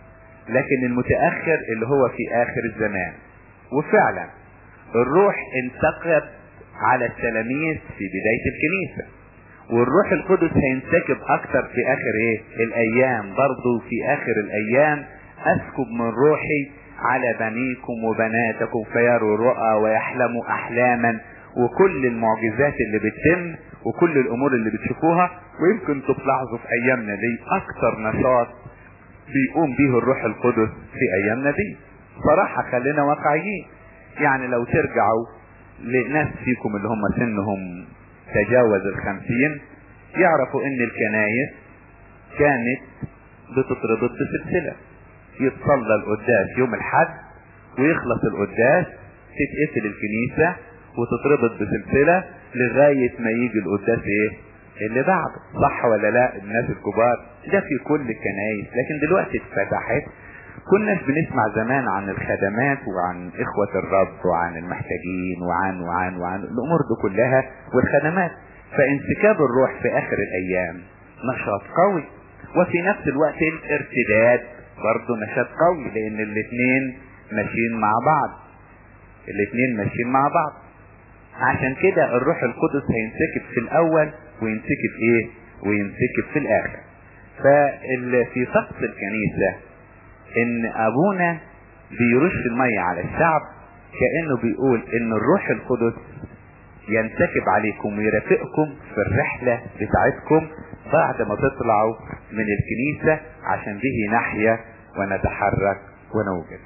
لكن المتأخر اللي هو في آخر الزمان وفعلا الروح انتقب على التلاميذ في بداية الكنيسة والروح القدس هينسكب اكتر في اخر ايه الايام برضو في اخر الايام اسكب من روحي على بنيكم وبناتكم فيروا رؤى ويحلموا احلاما وكل المعجزات اللي بتتم وكل الامور اللي بتشوفوها ويمكن تلاحظوا في ايامنا دي اكتر نشاط بيقوم به الروح القدس في ايامنا دي صراحة خلينا واقعيين يعني لو ترجعوا لناس فيكم اللي هم سنهم تجاوز الخمسين يعرفوا ان الكنايس كانت بتتربط بسلسلة يتصلى القداس يوم الحد ويخلص القداس تتقفل الكنيسة وتتربط بسلسلة لغاية ما يجي القداس ايه اللي بعده صح ولا لا الناس الكبار ده في كل الكنايس لكن دلوقتي اتفتحت كناش بنسمع زمان عن الخدمات وعن اخوة الرب وعن المحتاجين وعن وعن وعن الامور دي كلها والخدمات فانسكاب الروح في اخر الايام نشاط قوي وفي نفس الوقت الارتداد برضه نشاط قوي لان الاثنين ماشيين مع بعض الاثنين ماشيين مع بعض عشان كده الروح القدس هينسكب في الاول وينسكب ايه وينسكب في الاخر ففي طقس الكنيسة ان ابونا بيرش المية على الشعب كأنه بيقول ان الروح القدس ينسكب عليكم ويرافقكم في الرحلة بتاعتكم بعد ما تطلعوا من الكنيسة عشان به نحيا ونتحرك ونوجد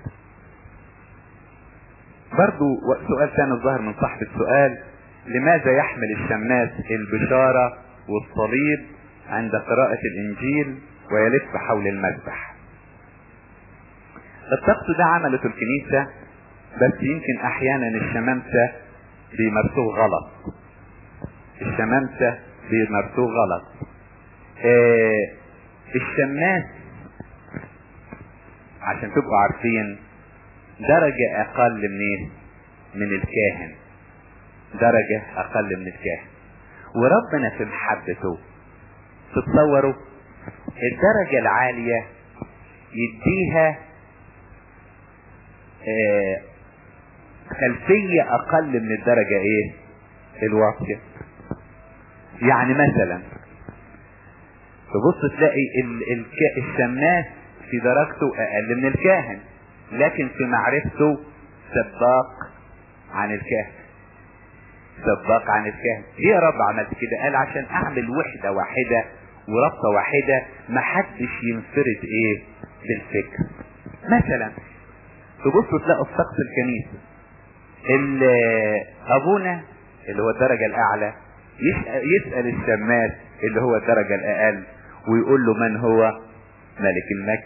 برضو سؤال ثاني ظهر من صاحب السؤال لماذا يحمل الشماس البشارة والصليب عند قراءة الانجيل ويلف حول المذبح الطقس ده عملته الكنيسة بس يمكن احيانا الشمامسة بيمارسوه غلط الشمامسة بيمارسوه غلط آه الشماس عشان تبقوا عارفين درجة اقل من ايه من الكاهن درجة اقل من الكاهن وربنا في محبته تتصوروا الدرجة العالية يديها آه خلفية اقل من الدرجة ايه الواطية يعني مثلا تبص تلاقي ال ال الشماس في درجته اقل من الكاهن لكن في معرفته سباق عن الكاهن سباق عن الكاهن ليه يا رب عملت كده قال عشان اعمل وحدة واحدة وربطة واحدة محدش ينفرد ايه بالفكر مثلا تبصوا تلاقوا في طقس الكنيسة اللي ابونا اللي هو الدرجة الاعلى يسأل الشماس اللي هو الدرجة الاقل ويقول له من هو ملك المجد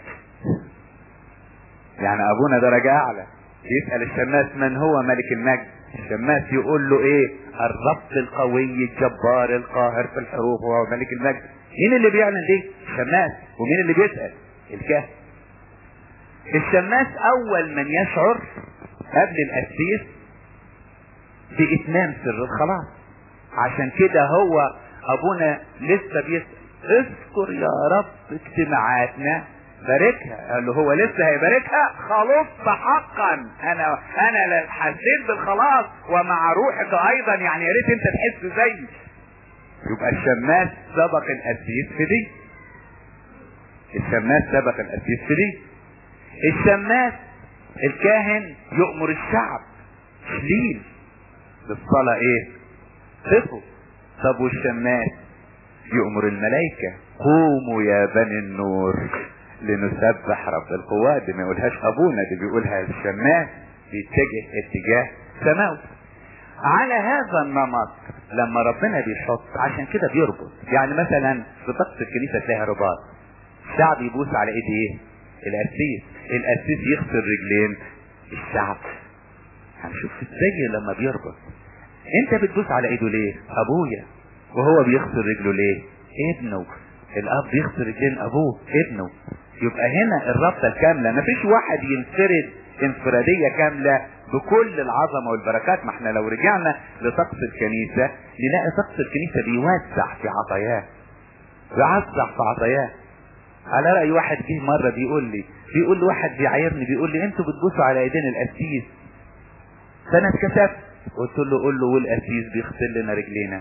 يعني ابونا درجة اعلى يسأل الشماس من هو ملك المجد الشماس يقول له ايه الرب القوي الجبار القاهر في الحروب هو ملك المجد مين اللي بيعلن دي الشماس ومين اللي بيسأل الكاهن الشماس اول من يشعر قبل القسيس باتمام سر الخلاص عشان كده هو ابونا لسه بيسأل اذكر يا رب اجتماعاتنا باركها قال له هو لسه هيباركها خلصت حقا انا انا حسيت بالخلاص ومع روحك ايضا يعني يا ريت انت تحس زيي يبقى الشماس سبق القسيس في دي الشماس سبق القسيس في دي الشماس الكاهن يؤمر الشعب شليل بالصلاة ايه صفه طب والشماس يؤمر الملائكة قوموا يا بني النور لنسبح رب القوات دي ما يقولهاش ابونا دي بيقولها الشماس بيتجه اتجاه سماوي على هذا النمط لما ربنا بيحط عشان كده بيربط يعني مثلا في طقس الكنيسه تلاقي رباط الشعب يبوس على ايد ايه القسيس القسيس يغسل رجلين الشعب هنشوف ازاي لما بيربط انت بتبوس على ايده ليه ابويا وهو بيغسل رجله ليه ابنه الاب بيغسل رجلين ابوه ابنه يبقى هنا الرابطه الكامله مفيش واحد ينفرد انفراديه كامله بكل العظمه والبركات ما احنا لو رجعنا لطقس الكنيسه نلاقي طقس الكنيسه بيوسع في عطاياه بيوسع في عطاياه على رأي واحد جه مرة بيقول لي بيقول لي واحد بيعايرني بيقول لي انتوا بتبوسوا على ايدين القسيس فانا اتكسفت قلت له قول له والقسيس بيغسل لنا رجلينا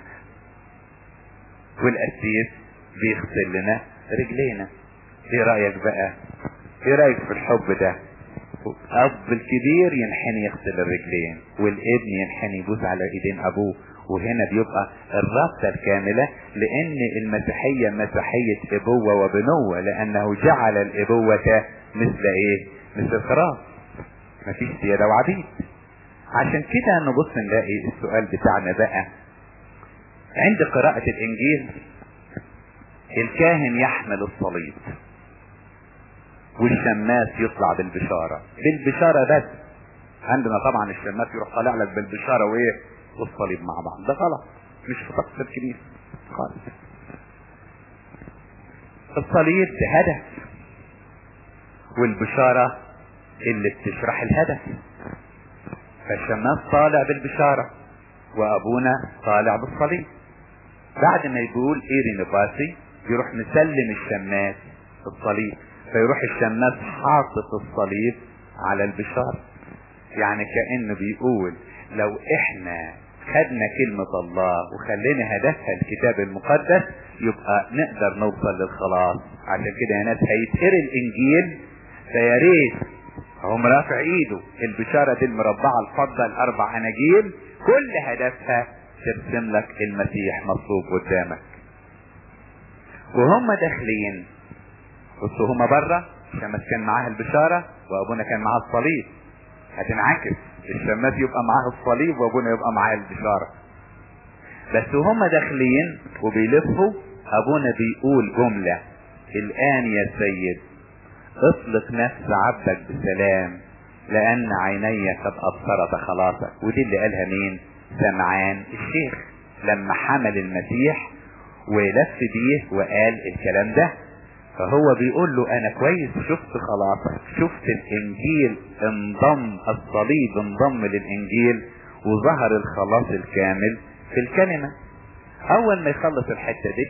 والقسيس بيغسل لنا رجلينا ايه رأيك بقى ايه رأيك في الحب ده اب الكبير ينحني يغسل الرجلين والابن ينحني يبوس على ايدين ابوه وهنا بيبقى الرابطة الكاملة لان المسيحية مسيحية ابوة وبنوة لانه جعل الابوة مثل ايه مثل الخراف مفيش سيادة وعبيد عشان كده نبص نلاقي السؤال بتاعنا بقى عند قراءة الانجيل الكاهن يحمل الصليب والشماس يطلع بالبشارة بالبشارة بس عندنا طبعا الشماس يروح طالع لك بالبشارة وايه والصليب مع بعض ده غلط مش في طقس الكنيسة خالص الصليب ده هدف والبشارة اللي بتشرح الهدف فالشماس طالع بالبشارة وابونا طالع بالصليب بعد ما يقول ايري نباسي يروح مسلم الشماس الصليب فيروح الشماس حاطط الصليب على البشارة يعني كأنه بيقول لو احنا خدنا كلمة الله وخلينا هدفها الكتاب المقدس يبقى نقدر نوصل للخلاص عشان كده يا ناس هيتقري الانجيل فيا ريت هم رافع ايده البشارة دي المربعة الفضة الاربع اناجيل كل هدفها ترسم لك المسيح مصلوب قدامك وهم داخلين بصوا هما بره الشماس كان معاه البشارة وابونا كان معاه الصليب هتنعكس الشماس يبقى معاه الصليب وابونا يبقى معاه البشارة بس وهم داخلين وبيلفوا ابونا بيقول جملة الان يا سيد اطلق نفس عبدك بسلام لان عيني قد ابصرت خلاصك ودي اللي قالها مين سمعان الشيخ لما حمل المسيح ولف بيه وقال الكلام ده فهو بيقول له انا كويس شفت خلاصك شفت الانجيل انضم الصليب انضم للانجيل وظهر الخلاص الكامل في الكلمة اول ما يخلص الحتة دي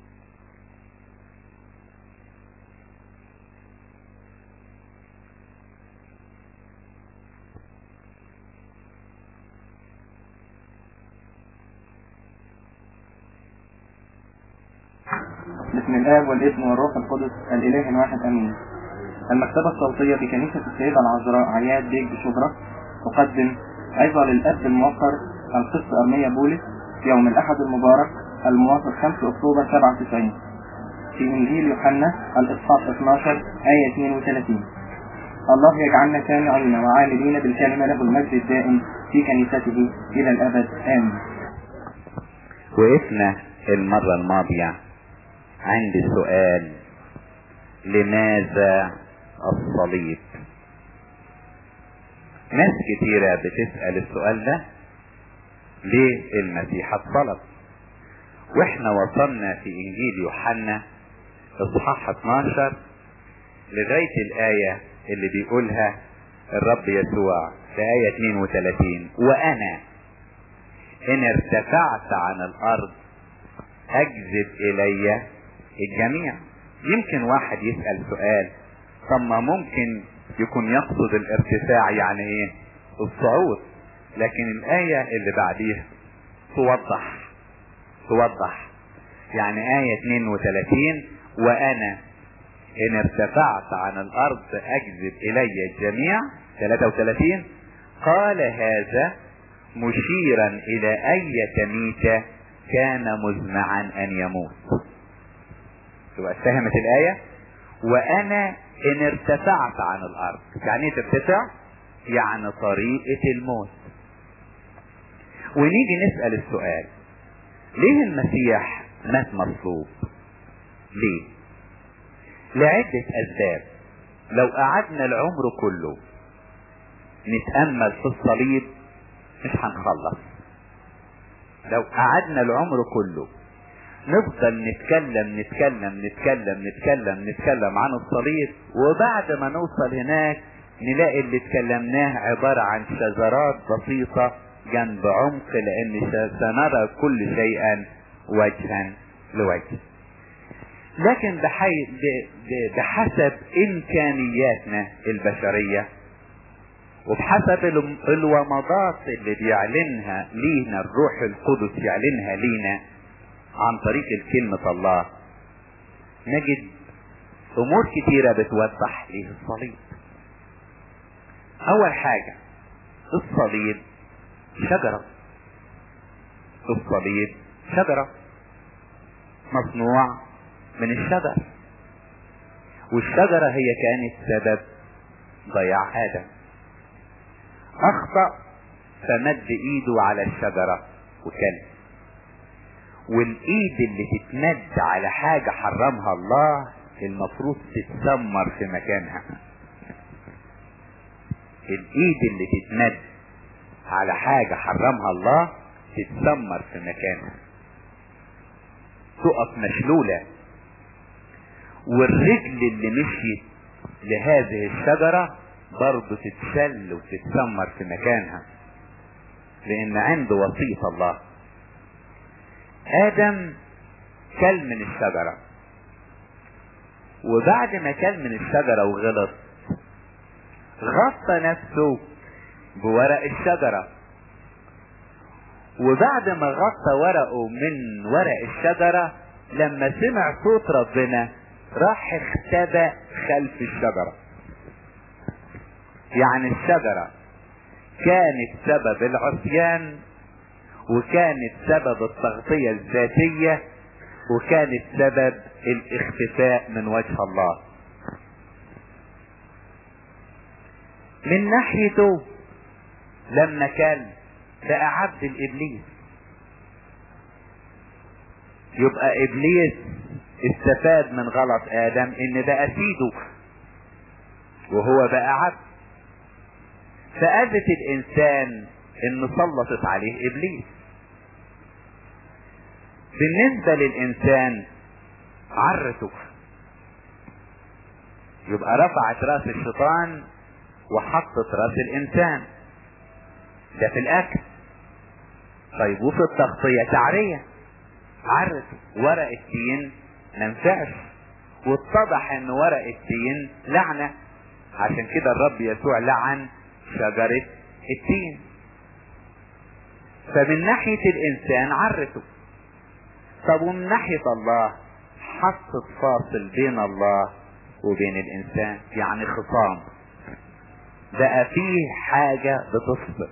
بسم الآب والابن والروح القدس الإله الواحد أمين المكتبة الصوتية بكنيسة السيدة العذراء عياد بيج بشبرا تقدم عظة للأب الموقر القس أرمية بولس يوم الأحد المبارك الموافق 5 أكتوبر 97 في إنجيل يوحنا الإصحاح 12 آية 32 الله يجعلنا سامعين وعاملين بالكلمة له المجد الدائم في كنيسته إلى الأبد آمين وقفنا المرة الماضية عندي سؤال لماذا الصليب ناس كتيرة بتسأل السؤال ده ليه المسيح اتصلب واحنا وصلنا في انجيل يوحنا اصحاح 12 لغاية الآية اللي بيقولها الرب يسوع في آية 32 وأنا إن ارتفعت عن الأرض أجذب إلي الجميع يمكن واحد يسأل سؤال طب ما ممكن يكون يقصد الارتفاع يعني ايه الصعود لكن الآية اللي بعديها توضح توضح يعني آية 32 وأنا إن ارتفعت عن الأرض أجذب إلي الجميع 33 قال هذا مشيرا إلى أي ميتة كان مزمعا أن يموت تبقى اتهمت الآية وأنا إن ارتفعت عن الأرض يعني ايه ترتفع يعني طريقة الموت ونيجي نسأل السؤال ليه المسيح مات مصلوب ليه لعدة أسباب لو قعدنا العمر كله نتأمل في الصليب مش هنخلص لو قعدنا العمر كله نفضل نتكلم نتكلم نتكلم نتكلم نتكلم عن الصليب وبعد ما نوصل هناك نلاقي اللي اتكلمناه عبارة عن شذرات بسيطة جنب عمق لان سنرى كل شيئا وجها لوجه لكن بحي... ب... ب... بحسب امكانياتنا البشرية وبحسب ال- الومضات اللي بيعلنها لينا الروح القدس يعلنها لينا عن طريق كلمة الله نجد امور كتيرة بتوضح ليه الصليب اول حاجة الصليب شجرة الصليب شجرة مصنوع من الشجر والشجرة هي كانت سبب ضياع آدم أخطأ فمد إيده على الشجرة وكل والإيد اللي تتمد على حاجة حرمها الله المفروض تتسمر في مكانها الإيد اللي تتمد على حاجة حرمها الله تتسمر في مكانها تقف مشلولة والرجل اللي مشيت لهذه الشجرة برضه تتشل وتتسمر في مكانها لان عنده وصية الله ادم كل من الشجرة وبعد ما كل من الشجرة وغلط غطى نفسه بورق الشجرة وبعد ما غطى ورقه من ورق الشجرة لما سمع صوت ربنا راح اختبأ خلف الشجرة يعني الشجرة كانت سبب العصيان وكانت سبب التغطية الذاتية وكانت سبب الاختفاء من وجه الله من ناحيته لما كان بقى عبد الابليس يبقى ابليس استفاد من غلط ادم ان بقى سيده وهو بقى عبد فاذت الانسان ان سلطت عليه ابليس بالنسبة للانسان عرته يبقى رفعت راس الشيطان وحطت راس الانسان ده في الاكل طيب وفي التغطية تعرية عرت ورق التين منفعش واتضح ان ورق التين لعنة عشان كده الرب يسوع لعن شجرة التين فمن ناحية الانسان عرته طب ومن ناحية الله حطت فاصل بين الله وبين الانسان يعني خصام بقى فيه حاجة بتفصل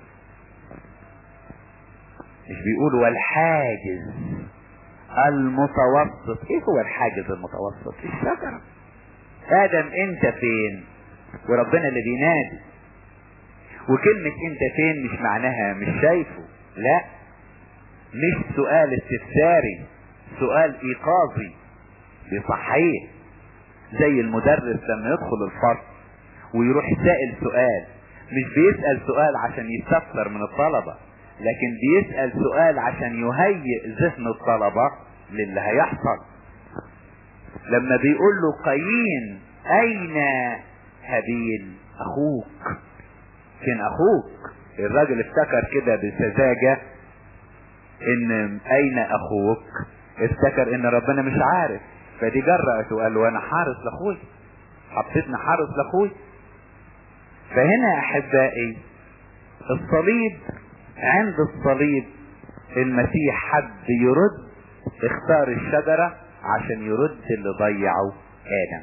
مش بيقولوا والحاجز المتوسط ايه هو الحاجز المتوسط الشجرة ادم انت فين وربنا اللي بينادي وكلمة انت فين مش معناها مش شايفه لا مش سؤال استفساري سؤال ايقاظي بصحيح زي المدرس لما يدخل الفصل ويروح سائل سؤال مش بيسأل سؤال عشان يستفسر من الطلبة لكن بيسأل سؤال عشان يهيئ ذهن الطلبة للي هيحصل لما بيقول له قايين اين هابيل اخوك فين اخوك الراجل افتكر كده بسذاجة ان اين اخوك افتكر ان ربنا مش عارف فدي جرأت وقال له انا حارس لاخوي حطيتني حارس لاخوي فهنا يا احبائي الصليب عند الصليب المسيح حب يرد اختار الشجرة عشان يرد اللي ضيعه ادم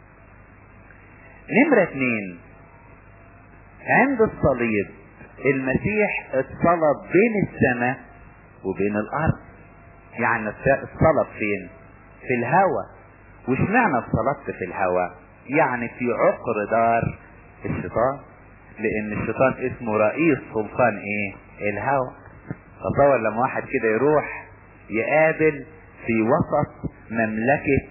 نمرة اتنين عند الصليب المسيح اتصلب بين السماء وبين الارض يعني اتصلب فين في الهوى وش معنى اتصلبت في الهوى يعني في عقر دار الشيطان لان الشيطان اسمه رئيس سلطان ايه الهوى تصور لما واحد كده يروح يقابل في وسط مملكة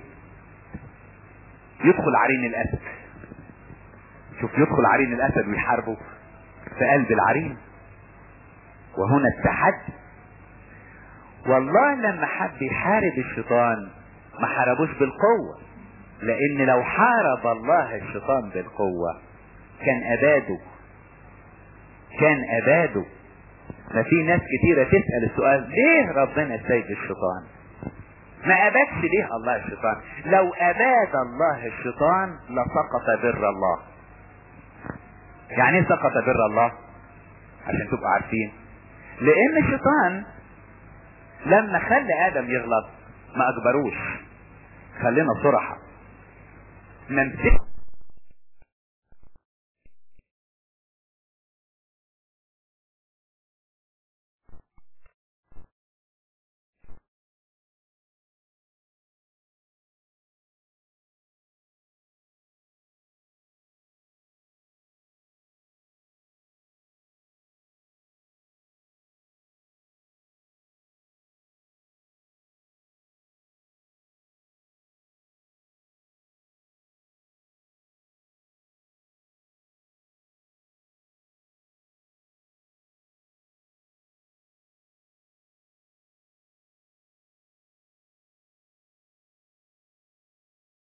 يدخل عرين الاسد شوف يدخل عرين الاسد ويحاربه في قلب العرين وهنا التحدي والله لما حب يحارب الشيطان ما حاربوش بالقوة لان لو حارب الله الشيطان بالقوة كان اباده كان اباده ما في ناس كتيرة تسأل السؤال ليه ربنا سايب الشيطان ما ابادش ليه الله الشيطان لو اباد الله الشيطان لسقط بر الله يعني ايه سقط بر الله عشان تبقوا عارفين لان الشيطان لما خلى ادم يغلط ما اجبروش خلينا صرحة ما مسك